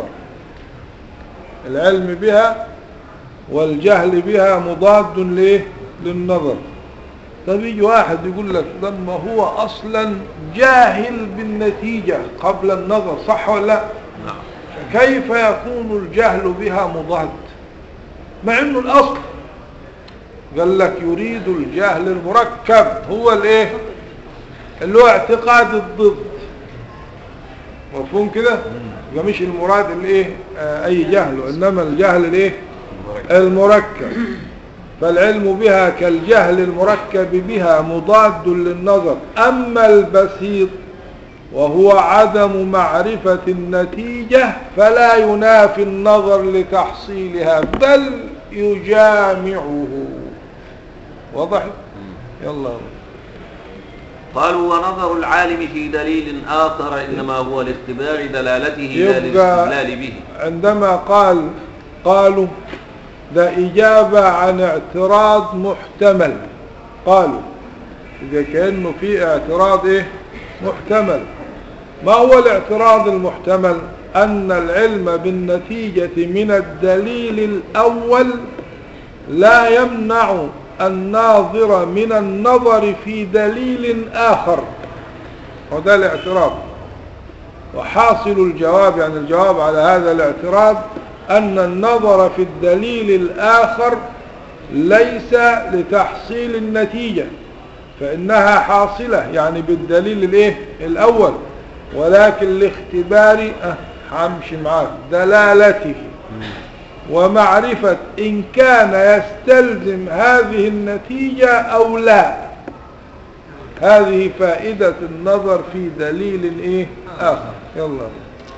العلم بها والجهل بها مضاد ليه للنظر طب يجي واحد يقول لك ده ما هو اصلا جاهل بالنتيجة قبل النظر صح ولا لا نعم كيف يكون الجهل بها مضاد مع انه الاصل قال لك يريد الجهل المركب هو الايه اللي هو اعتقاد الضد مفهوم كده يبقى مش المراد الايه آه اي جهل وانما الجهل الايه المركب فالعلم بها كالجهل المركب بها مضاد للنظر اما البسيط وهو عدم معرفة النتيجة فلا ينافي النظر لتحصيلها بل يجامعه واضح يلا قالوا ونظر العالم في دليل آخر إنما هو لاختبار دلالته لا يبقى للاستدلال به عندما قال قالوا ده إجابة عن اعتراض محتمل قالوا إذا كأنه في اعتراض إيه محتمل ما هو الاعتراض المحتمل أن العلم بالنتيجة من الدليل الأول لا يمنع الناظر من النظر في دليل آخر وده الاعتراض وحاصل الجواب يعني الجواب على هذا الاعتراض أن النظر في الدليل الآخر ليس لتحصيل النتيجة فإنها حاصلة يعني بالدليل الايه الأول ولكن لاختبار أه همشي معاك دلالته ومعرفة إن كان يستلزم هذه النتيجة أو لا هذه فائدة النظر في دليل إيه آخر يلا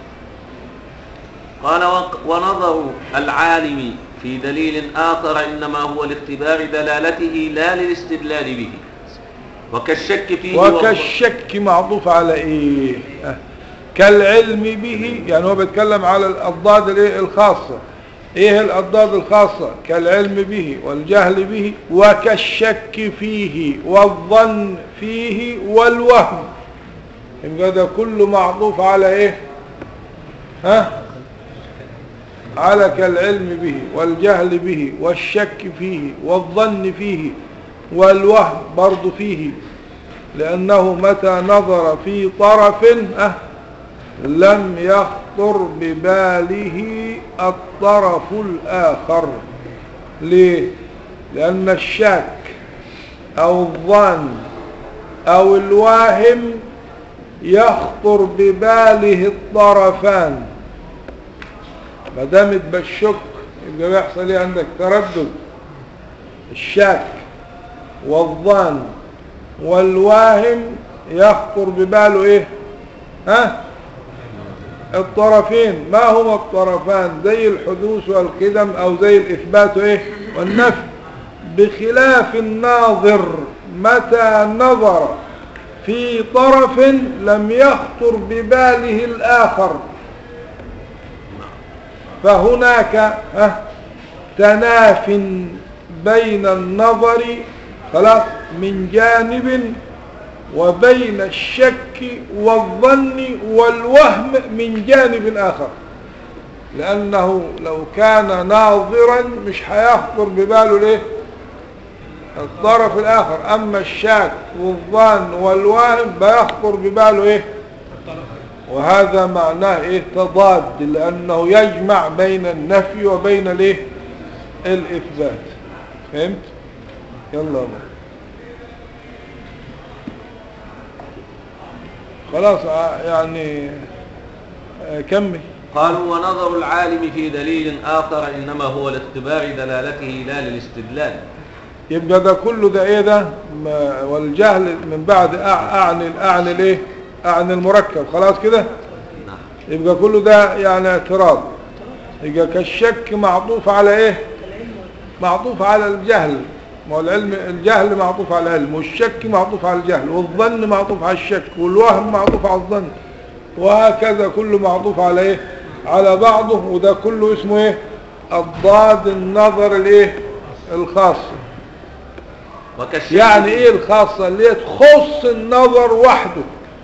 قال وق- ونظر العالم في دليل آخر إنما هو لاختبار دلالته لا للاستدلال به وكالشك فيه والظن- وكالشك معطوف على إيه آه. كالعلم به يعني هو بيتكلم على الأضداد الإيه الخاصة إيه الأضداد الخاصة كالعلم به والجهل به وكالشك فيه والظن فيه والوهم يبقى ده كله معطوف على إيه ها على كالعلم به والجهل به والشك فيه والظن فيه والوهم برضو فيه لأنه متى نظر في طرف أه لم يخطر بباله الطرف الآخر ليه؟ لأن الشك أو الظن أو الواهم يخطر بباله الطرفان ما دامت بالشك يبقى بيحصل ايه عندك تردد الشك والظن والواهم يخطر بباله ايه ها الطرفين ما هما الطرفان زي الحدوث والقدم او زي الاثبات ايه والنفي بخلاف الناظر متى نظر في طرف لم يخطر بباله الاخر فهناك ها تناف بين النظر خلاص من جانب وبين الشك والظن والوهم من جانب آخر لأنه لو كان ناظرا مش هيخطر بباله ليه الطرف الآخر أما الشك والظن والوهم بيخطر بباله إيه وهذا معناه إيه تضاد لأنه يجمع بين النفي وبين الإيه الإثبات فهمت يلا أبو. خلاص ع- يعني آه، كمل قالوا ونظر العالم في دليل آخر إنما هو لاختبار دلالته لا للاستدلال يبقى ده كله ده ايه ده ما- والجهل من بعد أع- اعني اعني الايه اعني المركب خلاص كده نعم يبقى كله ده يعني اعتراض يبقى كالشك معطوف على ايه معطوف على الجهل ما هو العلم الجهل معطوف على العلم والشك معطوف على الجهل والظن معطوف على الشك والوهم معطوف على الظن وهكذا كله معطوف على ايه على بعضه وده كله اسمه ايه الضاد النظر الايه الخاصه وكالشك يعني ايه الخاصة اللي هي تخص النظر وحده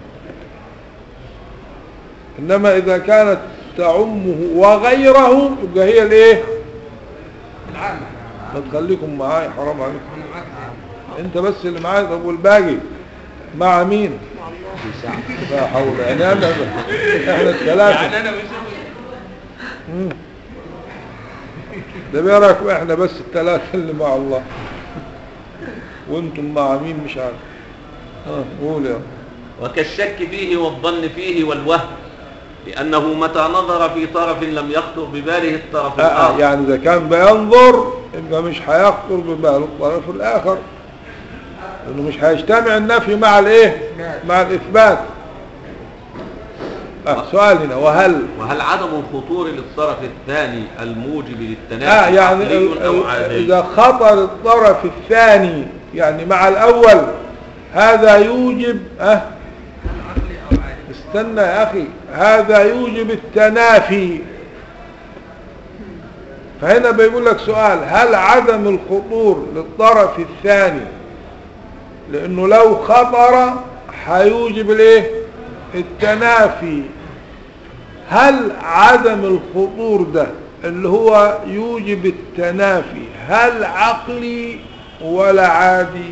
انما اذا كانت تعمه وغيره يبقى هي الايه العام ما تخليكم معايا حرام عليكم انا معاك انت بس اللي معايا طب والباقي مع مين لا حول يعني انا احنا الثلاثة يعني انا مش مم. ده بيراكم احنا بس الثلاثة اللي مع الله وانتم مع مين مش عارف ها قول يا وكالشك فيه والظن فيه والوهم لأنه متى نظر في طرف لم يخطر بباله الطرف آه، آه، الآخر يعني إذا كان بينظر يبقى مش هيخطر بباله الطرف الآخر لأنه مش هيجتمع النفي مع الإيه؟ مع الإثبات آه سؤال هنا وهل وهل عدم الخطور للطرف الثاني الموجب آه للتنافي يعني عقلي ال- أو ال- عادي إذا خطر الطرف الثاني يعني مع الأول هذا يوجب أه عقلي او عادي استنى يا أخي هذا يوجب التنافي فهنا بيقول لك سؤال هل عدم الخطور للطرف الثاني لانه لو خطر هيوجب الايه التنافي هل عدم الخطور ده اللي هو يوجب التنافي هل عقلي ولا عادي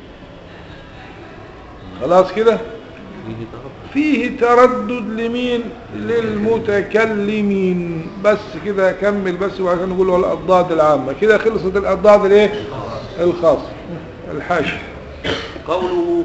خلاص كده فيه تغفل فيه تردد لمين للمتكلمين بس كده كمل بس وعشان نقول له الأضداد العامة كده خلصت الأضداد الايه الخاصة الحاشية قوله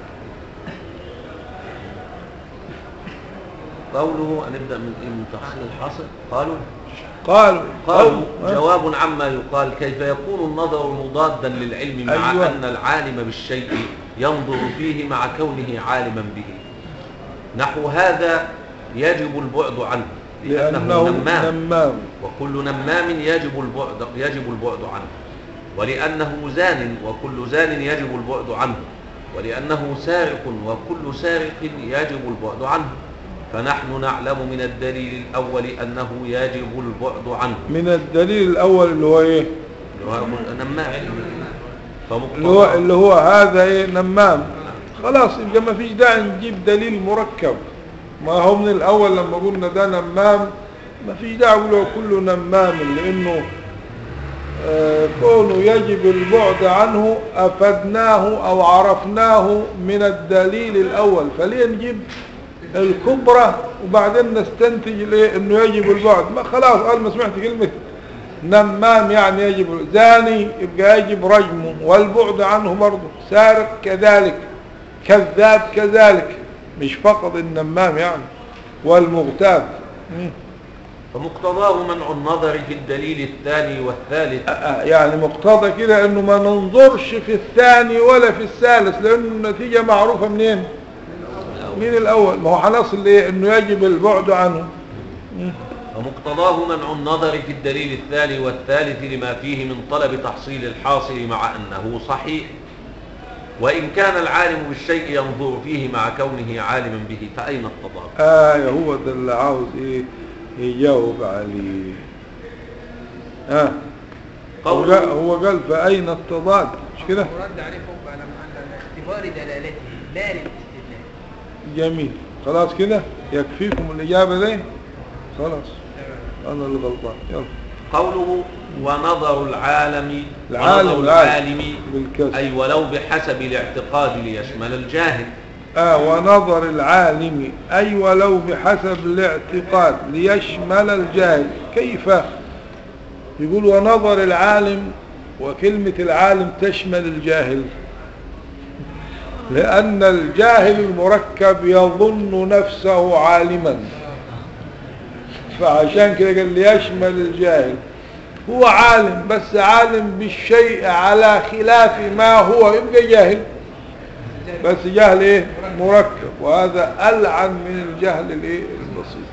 قوله هنبدأ من إيه؟ من تحصيل الحاصل قالوا قالوا قالوا أو- جواب عما يقال كيف يكون النظر مضادا للعلم مع أيوة. أن العالم بالشيء ينظر فيه مع كونه عالما به نحو هذا يجب البعد عنه لأنه, لأنه نمام نمام وكل نمام يجب البعد يجب البعد عنه ولأنه زان وكل زان يجب البعد عنه ولأنه سارق وكل سارق يجب البعد عنه فنحن نعلم من الدليل الأول أنه يجب البعد عنه من الدليل الأول اللي هو ايه اللي هو نمام اللي هو, فمقتضى اللي هو هذا ايه نمام خلاص يبقى ما فيش داعي نجيب دليل مركب ما هو من الأول لما قلنا ده نمام ما فيش داعي نقول هو كله نمام لأنه آه، كونه يجب البعد عنه أفدناه أو عرفناه من الدليل الأول فليه نجيب الكبرى وبعدين نستنتج ليه انه يجب البعد ما خلاص قال ما سمعت كلمة نمام يعني يجب زاني يبقى يجب رجمه والبعد عنه برضه سارق كذلك كذاب كذلك مش فقط النمام يعني والمغتاب مم. فمقتضاه منع النظر في الدليل الثاني والثالث آه، يعني مقتضى كده انه ما ننظرش في الثاني ولا في الثالث لان النتيجة معروفة منين من الاول ما هو هنصل ليه انه يجب البعد عنه مم. ومقتضاه منع النظر في الدليل الثاني والثالث لما فيه من طلب تحصيل الحاصل مع أنه صحيح وإن كان العالم بالشيء ينظر فيه مع كونه عالما به فأين التضاد آية هو ده اللي عاوز ايه يجاوب عليه اه هو قوله قال- هو قال فأين التضاد مش كده ورد عليه فوق على على اختبار دلالته لا للاستدلال جميل خلاص كده يكفيكم الإجابة دي خلاص أنا اللي غلطان يلا قوله ونظر العالم العالم ونظر العالم العالم بالكسر أي ولو بحسب الاعتقاد ليشمل الجاهل آه ونظر العالم أي ولو بحسب الاعتقاد ليشمل الجاهل كيف يقول ونظر العالم وكلمة العالم تشمل الجاهل لأن الجاهل المركب يظن نفسه عالما فعشان كده قال ليشمل الجاهل هو عالم بس عالم بالشيء على خلاف ما هو يبقى جاهل بس جهل ايه مركب وهذا ألعن من الجهل الايه البسيط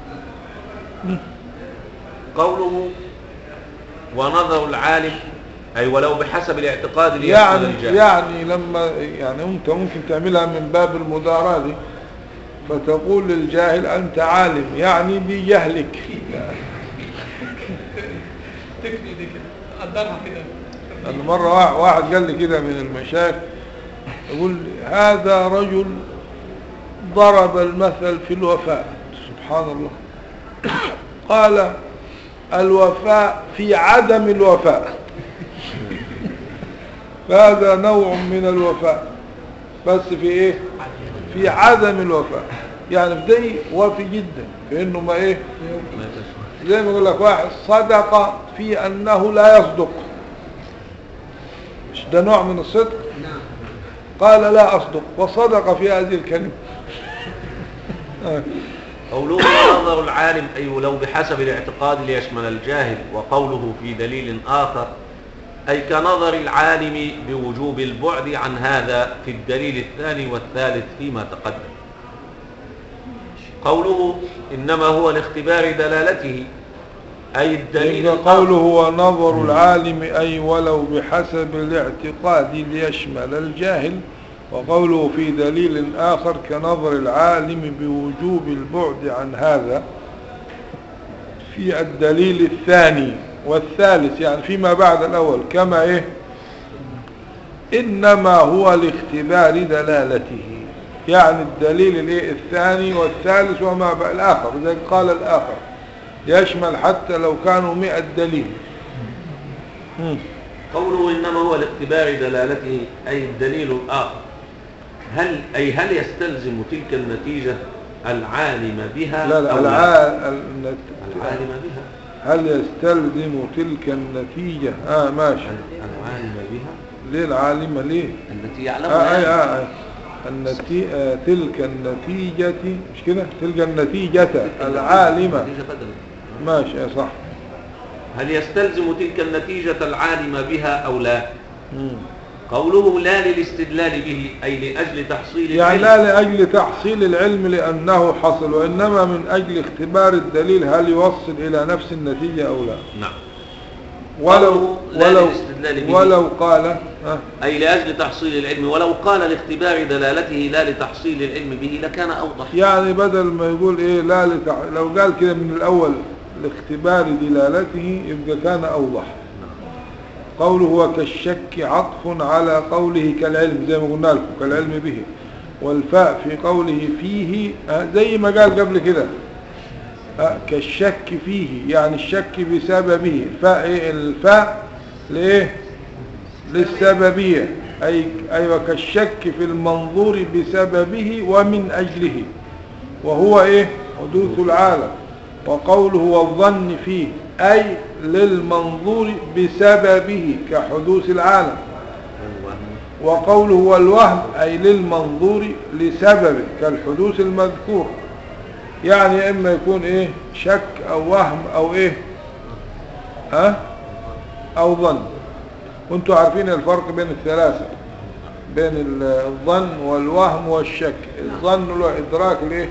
قوله ونظر العالم أي ولو بحسب الاعتقاد ليشمل يعني الجاهل يعني لما يعني انت ممكن تعملها من باب المداراة دي فتقول للجاهل انت عالم يعني بجهلك تكفي دي كده قدرها كده أن مرة واحد- واحد قال لي كده من المشايخ يقول لي هذا رجل ضرب المثل في الوفاء سبحان الله قال الوفاء في عدم الوفاء فهذا نوع من الوفاء بس في ايه في عدم الوفاء يعني في دي وفي جدا في انه ما ايه ما يتشمل. زي ما يقول لك واحد صدق في انه لا يصدق مش ده نوع من الصدق قال لا اصدق وصدق في هذه الكلمة آه. قوله ونظر العالم أي ولو بحسب الاعتقاد ليشمل الجاهل وقوله في دليل آخر أي كنظر العالم بوجوب البعد عن هذا في الدليل الثاني والثالث فيما تقدم قوله إنما هو لاختبار دلالته أي الدليل يبقى الآخر. قوله هو نظر العالم أي ولو بحسب الاعتقاد ليشمل الجاهل وقوله في دليل آخر كنظر العالم بوجوب البعد عن هذا في الدليل الثاني والثالث يعني فيما بعد الأول كما إيه إنما هو لاختبار دلالته يعني الدليل الإيه الثاني والثالث وما بعد الآخر زي قال الآخر يشمل حتى لو كانوا مئة دليل مم. قوله إنما هو لاختبار دلالته أي الدليل الآخر هل أي هل يستلزم تلك النتيجة العالم بها لا لا أو الع- النت- العالم بها هل يستلزم تلك النتيجة آه ماشي العالم بها ليه العالمة ليه التي آه يعلمها آه آه آه. النتي... آه تلك النتيجة مش كده تلك النتيجة العالمة النتيجة بدل ماشي آه صح هل يستلزم تلك النتيجة العالم بها أو لا مم. قوله لا للاستدلال به أي لأجل تحصيل يعني العلم. لا لأجل تحصيل العلم لأنه حصل وإنما من أجل اختبار الدليل هل يوصل إلى نفس النتيجة أو لا نعم ولو قوله لا ولو للاستدلال به. ولو قال آه أي لأجل تحصيل العلم ولو قال لاختبار دلالته لا لتحصيل العلم به لكان أوضح يعني بدل ما يقول ايه لا لتع... لو قال كده من الاول لاختبار دلالته يبقى كان اوضح قوله هو كالشك عطف على قوله كالعلم زي ما قلنا لكم كالعلم به والفاء في قوله فيه آه، زي ما قال قبل كده آه، كالشك فيه يعني الشك بسببه الفاء ايه الفاء ليه للسببية أي أيوة كالشك في المنظور بسببه ومن أجله وهو إيه حدوث العالم وقوله والظن فيه أي للمنظور بسببه كحدوث العالم وقوله والوهم أي للمنظور لسببه كالحدوث المذكور يعني إما يكون إيه شك أو وهم أو إيه ها أو ظن وانتوا عارفين الفرق بين الثلاثة بين ال- الظن والوهم والشك الظن له إدراك ليه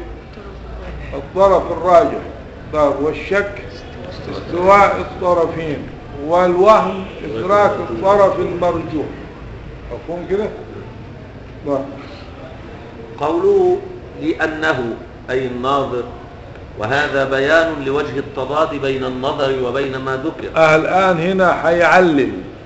الطرف الراجح طيب والشك استواء الطرفين والوهم إدراك الطرف المرجوح مفهوم كده طيب. قوله لأنه أي الناظر وهذا بيان لوجه التضاد بين النظر وبين ما ذكر آه الآن هنا حيعلل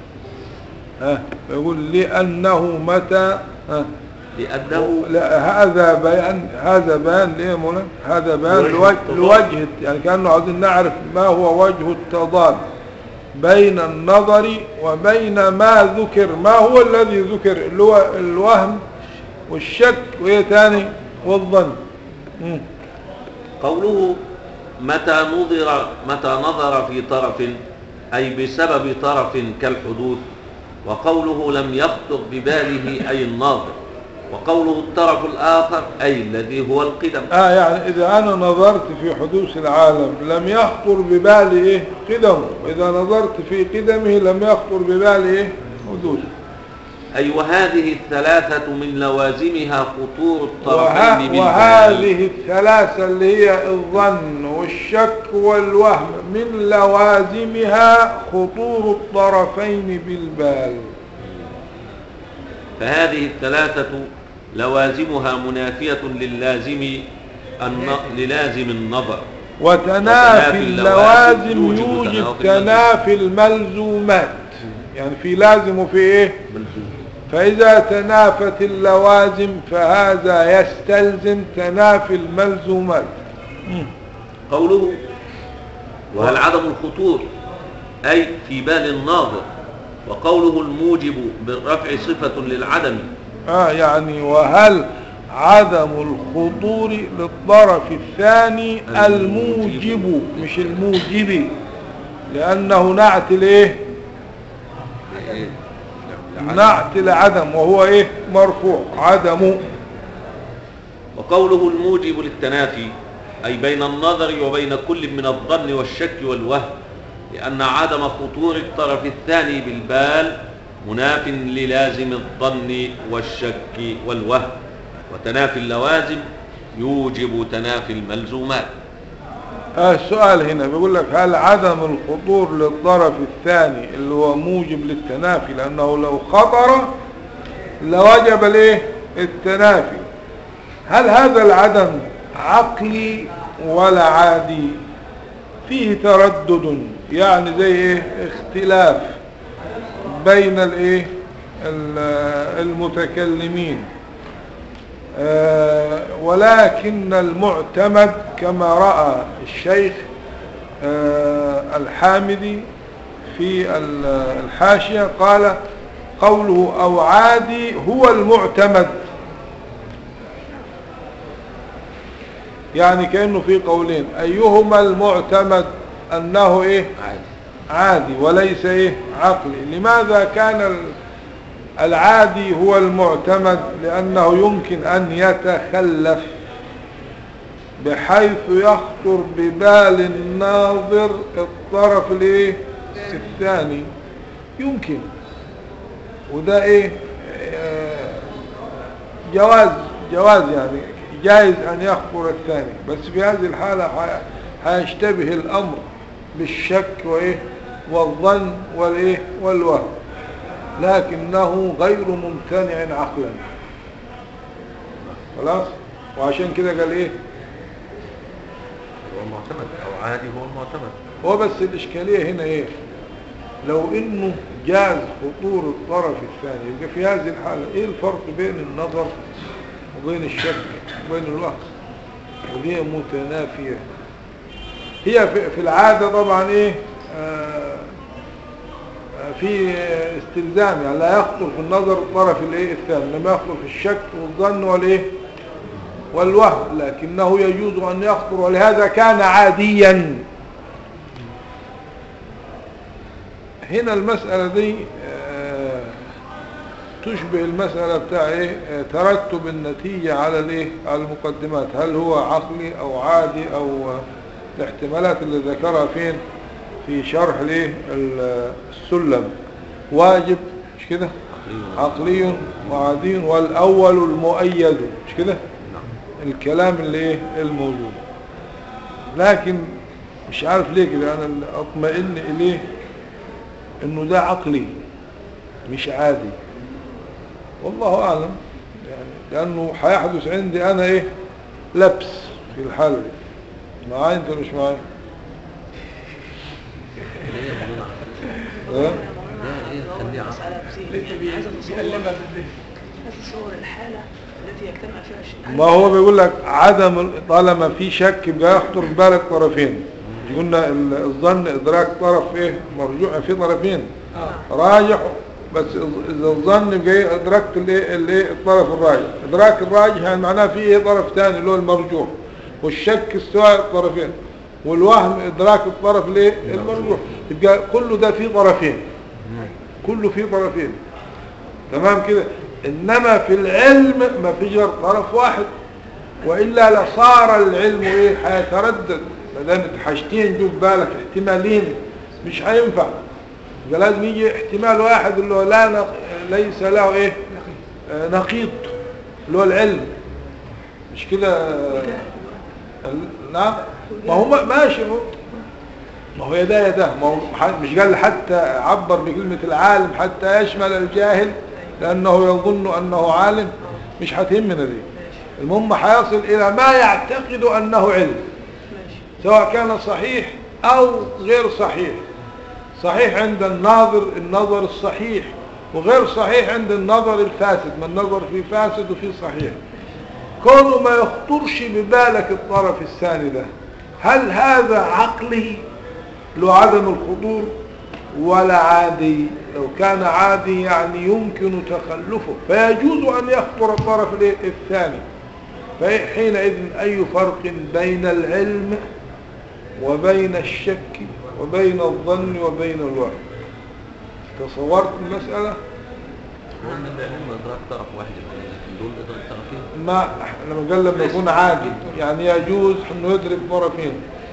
ها يقول لأنه متى ها لأنه لا هذا بيان هذا بيان ليه يا مولانا هذا بيان لوجه لوجه, التضاد. لوجه يعني كأنه عايزين نعرف ما هو وجه التضاد بين النظر وبين ما ذكر ما هو الذي ذكر اللي هو الوهم والشك وايه تاني والظن مم. قوله متى نظر متى نظر في طرف أي بسبب طرف كالحدوث وقوله لم يخطر بباله أي الناظر وقوله الطرف الآخر أي الذي هو القدم اه يعني اذا انا نظرت في حدوث العالم لم يخطر ببالي ايه قدمه اذا نظرت في قدمه لم يخطر ببالي ايه حدوثه أي وهذه الثلاثة من لوازمها خطور وه... الطرفين بالبال وهذه الثلاثة اللي هي الظن والشك والوهم من لوازمها خطور الطرفين بالبال فهذه الثلاثة لوازمها منافية للازم الن... للازم النظر وتنافي وتنافي اللوازم اللوازم يوجب يوجب تنافي تنافي الملزومات يعني في لازم وفي ايه فإذا تنافت اللوازم فهذا يستلزم تنافي الملزومات مم. قوله وهل عدم الخطور أي في بال الناظر وقوله الموجب بالرفع صفة للعدم آه يعني وهل عدم الخطور للطرف الثاني الموجب مش الموجب لأنه نعت الايه نعت العدم وهو ايه مرفوع عدم وقوله الموجب للتنافي أي بين النظر وبين كل من الظن والشك والوهم لأن عدم خطور الطرف الثاني بالبال مناف للازم الظن والشك والوهم وتنافي اللوازم يوجب تنافي الملزومات آه السؤال هنا بيقول لك هل عدم الخطور للطرف الثاني اللي هو موجب للتنافي لأنه لو خطر لوجب الايه التنافي هل هذا العدم عقلي ولا عادي فيه تردد يعني زي ايه اختلاف بين الايه ال- المتكلمين آه، ولكن المعتمد كما رأى الشيخ آه، الحامدي في ال- الحاشية قال قوله أو عادي هو المعتمد يعني كأنه في قولين أيهما المعتمد أنه إيه عادي عادي وليس إيه عقلي لماذا كان ال- العادي هو المعتمد لأنه يمكن أن يتخلف بحيث يخطر ببال الناظر الطرف الايه الثاني يمكن وده ايه آه، جواز جواز يعني جائز ان يخطر الثاني بس في هذه الحالة ح- هيشتبه الامر بالشك وايه والظن والايه والوهم لكنه غير ممتنع عقلا خلاص وعشان كده قال ايه هو المعتمد او عادي هو المعتمد هو بس الإشكالية هنا إيه لو إنه جاز خطور الطرف الثاني يبقى في هذه الحالة إيه الفرق بين النظر وبين الشك وبين الوهم ودي متنافية هي في في العادة طبعا إيه آه آه، في استلزام يعني لا يخطر في النظر الطرف الايه الثاني لما يخطر في الشك والظن والايه والوهم لكنه يجوز ان يخطر ولهذا كان عاديا هنا المسألة دي آه، تشبه المسألة بتاع ايه آه، ترتب النتيجة على الايه على المقدمات هل هو عقلي او عادي او آه، الاحتمالات اللي ذكرها فين في شرح الايه ال- السلم واجب مش كده عقلي عقلي وعادي والاول المؤيد مش كده نعم الكلام اللي ايه الموجود لكن مش عارف ليه كده انا اللي اطمئن اليه انه ده عقلي مش عادي والله اعلم يعني لانه هيحدث عندي انا ايه لبس في الحالة دي معايا انت ولا مش معايا ليه يقولون عقلي؟ ها؟ لا، إيه، خليه عقل. مسألة لسه بذهني عايز بيقلبها اتصور بالذهن عايز اتصور الحالة التي يجتمع فيها الشيء ما هو بيقول لك عدم ال- طالما في شك يبقى يخطر في بالك طرفين قلنا ال- الظن ادراك طرف ايه مرجوع في طرفين اه راجح بس إذ- اذا الظن جاي ادركت الايه الايه الطرف الراجح ادراك الراجح يعني معناه في ايه طرف ثاني اللي هو المرجوح والشك استواء الطرفين والوهم ادراك الطرف الايه المرجوح يبقى كله ده فيه طرفين كله فيه طرفين تمام كده انما في العلم ما فيش غير طرف واحد والا لصار العلم ايه هيتردد ما دام حاجتين جو في بالك احتمالين مش هينفع يبقى لازم يجي احتمال واحد اللي هو لا نق... ليس له ايه آه، نقيض اللي هو العلم مش كده آه، ال- نعم ما هو ما- ماشي هو ما هو يدا يدا ما هو ح- مش قال حتى عبر بكلمة العالم حتى يشمل الجاهل لأنه يظن أنه عالم مش هتهمنا دي ماشي المهم هيصل إلى ما يعتقد أنه علم ماشي سواء كان صحيح أو غير صحيح صحيح عند الناظر النظر الصحيح وغير صحيح عند النظر الفاسد ما النظر في فاسد وفي صحيح كونه ما يخطرش ببالك الطرف الثاني ده هل هذا عقلي له عدم الخطور ولا عادي لو كان عادي يعني يمكن تخلفه فيجوز أن يخطر الطرف الايه؟ الثاني فحينئذ أي فرق بين العلم وبين الشك وبين الظن وبين الوهم تصورت المسألة هو ان العلم ادراك طرف واحد لكن دول ادراك طرفين ما لما قال لما يكون عادي يعني يجوز انه يدرك طرفين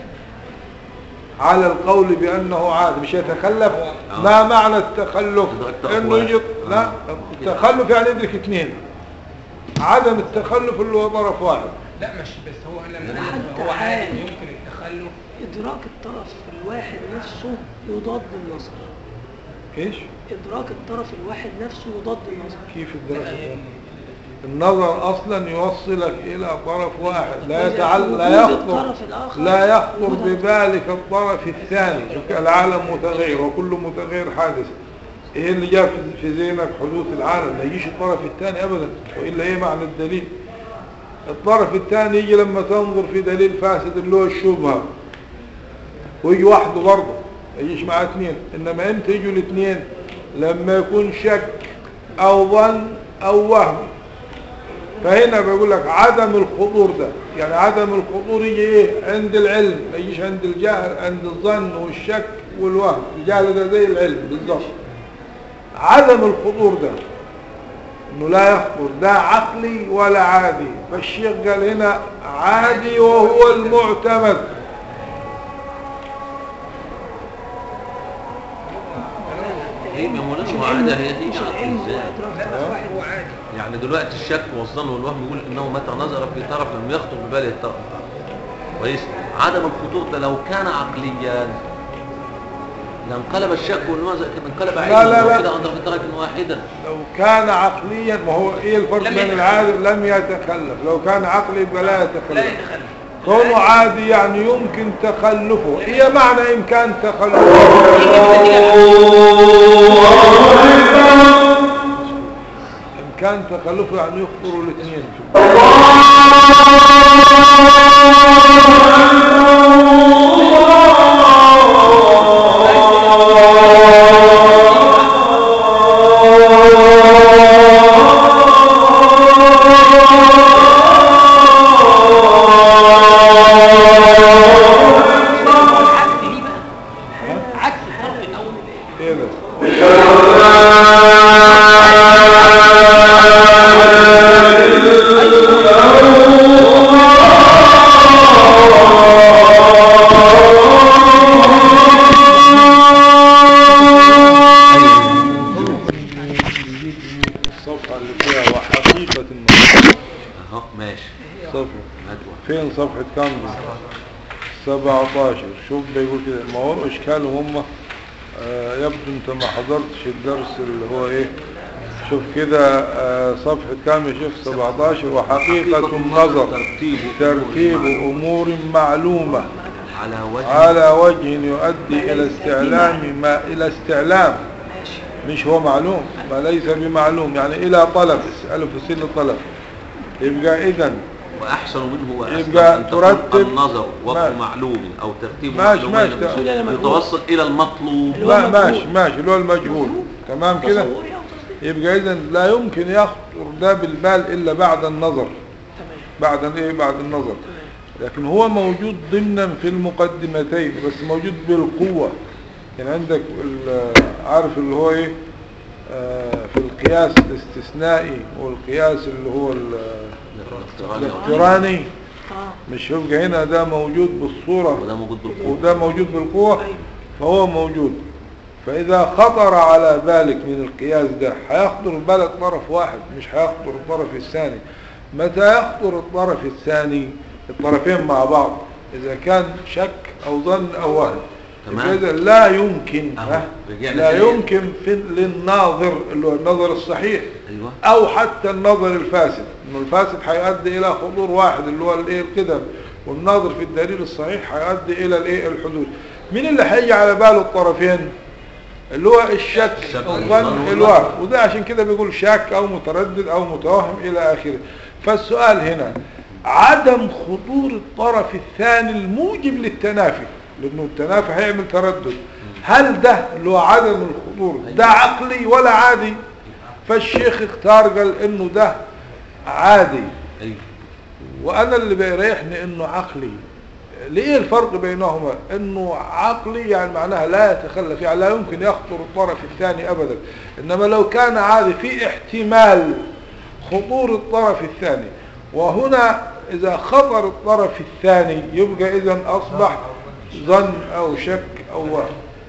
على القول بانه عادي مش يتخلف آه. ما معنى التخلف يدرك طرف انه واحد. يجي لا آه. التخلف يعني يدرك اثنين عدم التخلف اللي هو طرف واحد لا مش بس هو لما حتى هو عادي عادي. يمكن التخلف إدراك الطرف الواحد نفسه يضاد النظر ايش إدراك الطرف الواحد نفسه يضاد النظر كيف لا، الدرجة يعني النظر اصلا يوصلك الى طرف واحد لا إذا يتعل لا وجود يخطر الطرف الآخر لا يخطر وجود- ببالك الطرف الثاني شوف العالم متغير وكل متغير حادث ايه اللي جاء في- في ذهنك حدوث العالم لا يجيش الطرف الثاني ابدا والا ايه معنى الدليل الطرف الثاني يجي لما تنظر في دليل فاسد اللي هو الشبهه ويجي وحده برضه ما يجيش معاه اثنين انما امتى يجوا الاثنين لما يكون شك او ظن او وهم فهنا بيقول لك عدم الخطور ده يعني عدم الخطور يجي ايه عند العلم ما يجيش عند الجهل عند الظن والشك والوهم الجهل ده زي العلم بالظبط عدم الخطور ده انه لا يخطر ده عقلي ولا عادي فالشيخ قال هنا عادي وهو المعتمد هي ما مولانا مش ما العلم- عادة هي هي مش عقل العلم ازاي وإدراك واحد هو عادي يعني دلوقتي الشك والظن والوهم يقول انه متى نظر في طرف لم يخطر بباله الطرف كويس عدم الخطور ده لو كان عقليا لانقلب الشك والنظر انقلب علما لا، لا. وكده انظر في طرف واحدا لو كان عقليا ما هو ايه الفرق لم بين يتخلف. العادي لم يتخلف لو كان عقلي يبقى لا لا يتخلف يتخلف كونه عادي يعني يمكن تخلفه هي معنى امكان تخلفه امكان تخلفه يعني يخطروا الاثنين عكس دي بقى عكس الطرف الاول ايه ده الصفحة اللي فيها وحقيقة النظر اهو ماشي صفحة ندوة فين صفحة كام دي؟ 17 شوف بيقول كده ما هو اشكالهم هم آه يبدو انت ما حضرتش الدرس اللي هو ايه شوف كده آه صفحة كام يا شيخ 17 وحقيقة النظر ترتيب ترتيب امور معلومة على وجه على وجه يؤدي الى استعلام ما الى استعلام ماشي مش هو معلوم ما ليس بمعلوم يعني الى طلب اسأله في سن الطلب يبقى اذا واحسن منه واسلم يبقى أن تقول ترتب- النظر وقت ماشي. معلوم او ترتيب ماشي، معلومين ماشي. بصورة إلى المجهول. يتوصل الى المطلوب اللي هو ما ماشي مجهول. ماشي اللي هو المجهول تمام كده تصوري أو تصديق يبقى اذا لا يمكن يخطر ده بالبال الا بعد النظر تمام بعد ايه بعد النظر تمام لكن هو موجود ضمنا في المقدمتين بس موجود بالقوة يعني عندك ال- عارف اللي هو ايه آه في القياس الاستثنائي والقياس اللي هو ال- الاقتران أو- الاقتراني اه مش يبقى هنا ده موجود بالصورة وده موجود بالقوة وده موجود بالقوة ايوه فهو موجود فإذا خطر على بالك من القياس ده هيخطر بالك طرف واحد مش هيخطر الطرف الثاني متى يخطر الطرف الثاني الطرفين مع بعض إذا كان شك أو ظن أو وهم تمام. إذا لا يمكن أهو، ها رجعنا لا تاني. يمكن في للناظر اللي هو النظر الصحيح ايوه او حتى النظر الفاسد انه الفاسد هيؤدي الى حضور واحد اللي هو الايه القدم والناظر في الدليل الصحيح هيؤدي الى الايه الحدوث مين اللي هيجي على باله الطرفين اللي هو الشك الشك الظن والظن الوهم وده عشان كده بيقول شك او متردد او متوهم الى اخره فالسؤال هنا عدم خطور الطرف الثاني الموجب للتنافي لانه التنافي هيعمل تردد هل ده اللي هو عدم الخطور ده عقلي ولا عادي فالشيخ اختار قال انه ده عادي ايوه وانا اللي بيريحني انه عقلي ليه الفرق بينهما انه عقلي يعني معناها لا يتخلف يعني لا يمكن يخطر الطرف الثاني ابدا انما لو كان عادي في احتمال خطور الطرف الثاني وهنا اذا خطر الطرف الثاني يبقى اذا اصبح ظن او شك او وهم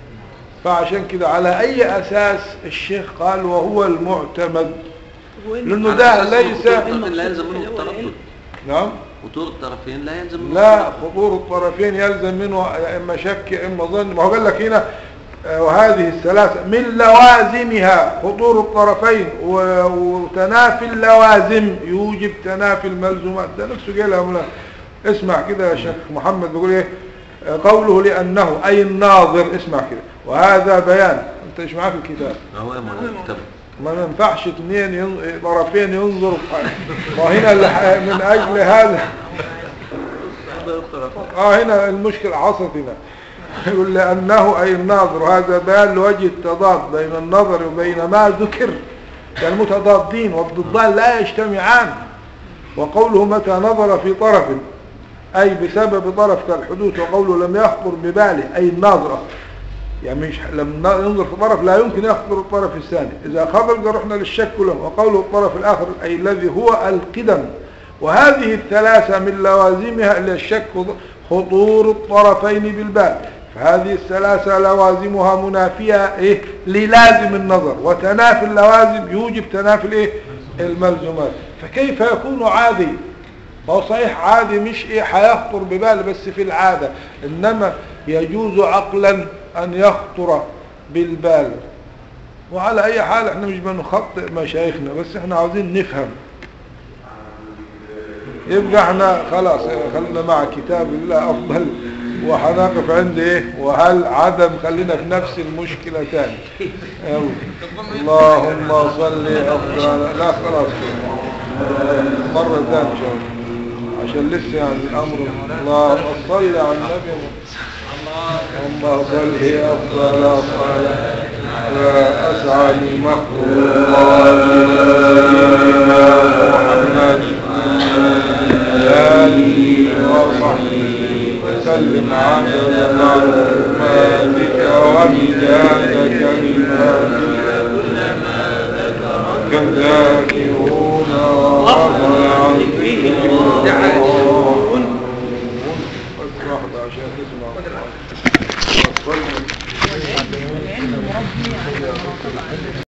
فعشان كده على اي اساس الشيخ قال وهو المعتمد لانه على ده أساس ليس خطور الطرفين لا يلزم منه التردد نعم خطور الطرفين لا يلزم منه لا التردد. خطور الطرفين يلزم منه يا اما شك يا اما ظن ما هو قال لك هنا آه، وهذه الثلاثة من لوازمها حضور الطرفين و- وتنافي اللوازم يوجب تنافي الملزومات ده نفسه قالها من اسمع كده يا شيخ محمد بيقول ايه آه، قوله لأنه أي الناظر اسمع كده وهذا بيان انت ايش معاك الكتاب هو ما الكتاب ما ينفعش اثنين ين... طرفين ينظروا وهنا الح- من أجل هذا اه هنا المشكلة حصلت هنا يقول لأنه أي الناظر وهذا بيان لوجه التضاد بين النظر وبين ما ذكر كالمتضادين والضدان لا يجتمعان وقوله متى نظر في طرف أي بسبب طرف كالحدوث وقوله لم يخطر بباله أي الناظرة يعني مش لما ينظر في طرف لا يمكن يخطر الطرف الثاني إذا خطر إذا رحنا للشك له وقوله الطرف الآخر أي الذي هو القدم وهذه الثلاثة من لوازمها إلا الشك خطور الطرفين بالبال فهذه الثلاثة لوازمها منافية إيه للازم النظر وتنافي اللوازم يوجب تنافي الإيه الملزومات فكيف يكون عادي هو صحيح عادي مش ايه هيخطر ببال بس في العادة انما يجوز عقلا ان يخطر بالبال وعلى اي حال احنا مش بنخطئ مشايخنا بس احنا عاوزين نفهم يبقى احنا خلاص خلينا مع كتاب الله افضل وهنقف عند ايه وهل عدم خلينا في نفس المشكلة تاني يلا. اللهم صل افضل لا خلاص كده. مرة ثانية ان شاء الله عشان لسه يعني الامر اللهم صل على النبي اللهم صل افضل صلاة واسعد مخلوقات سيدنا محمد آله وصحبه وسلم عدد معلوماتك ومداد كلماتك كالذاكرون ورضى عن ذكرك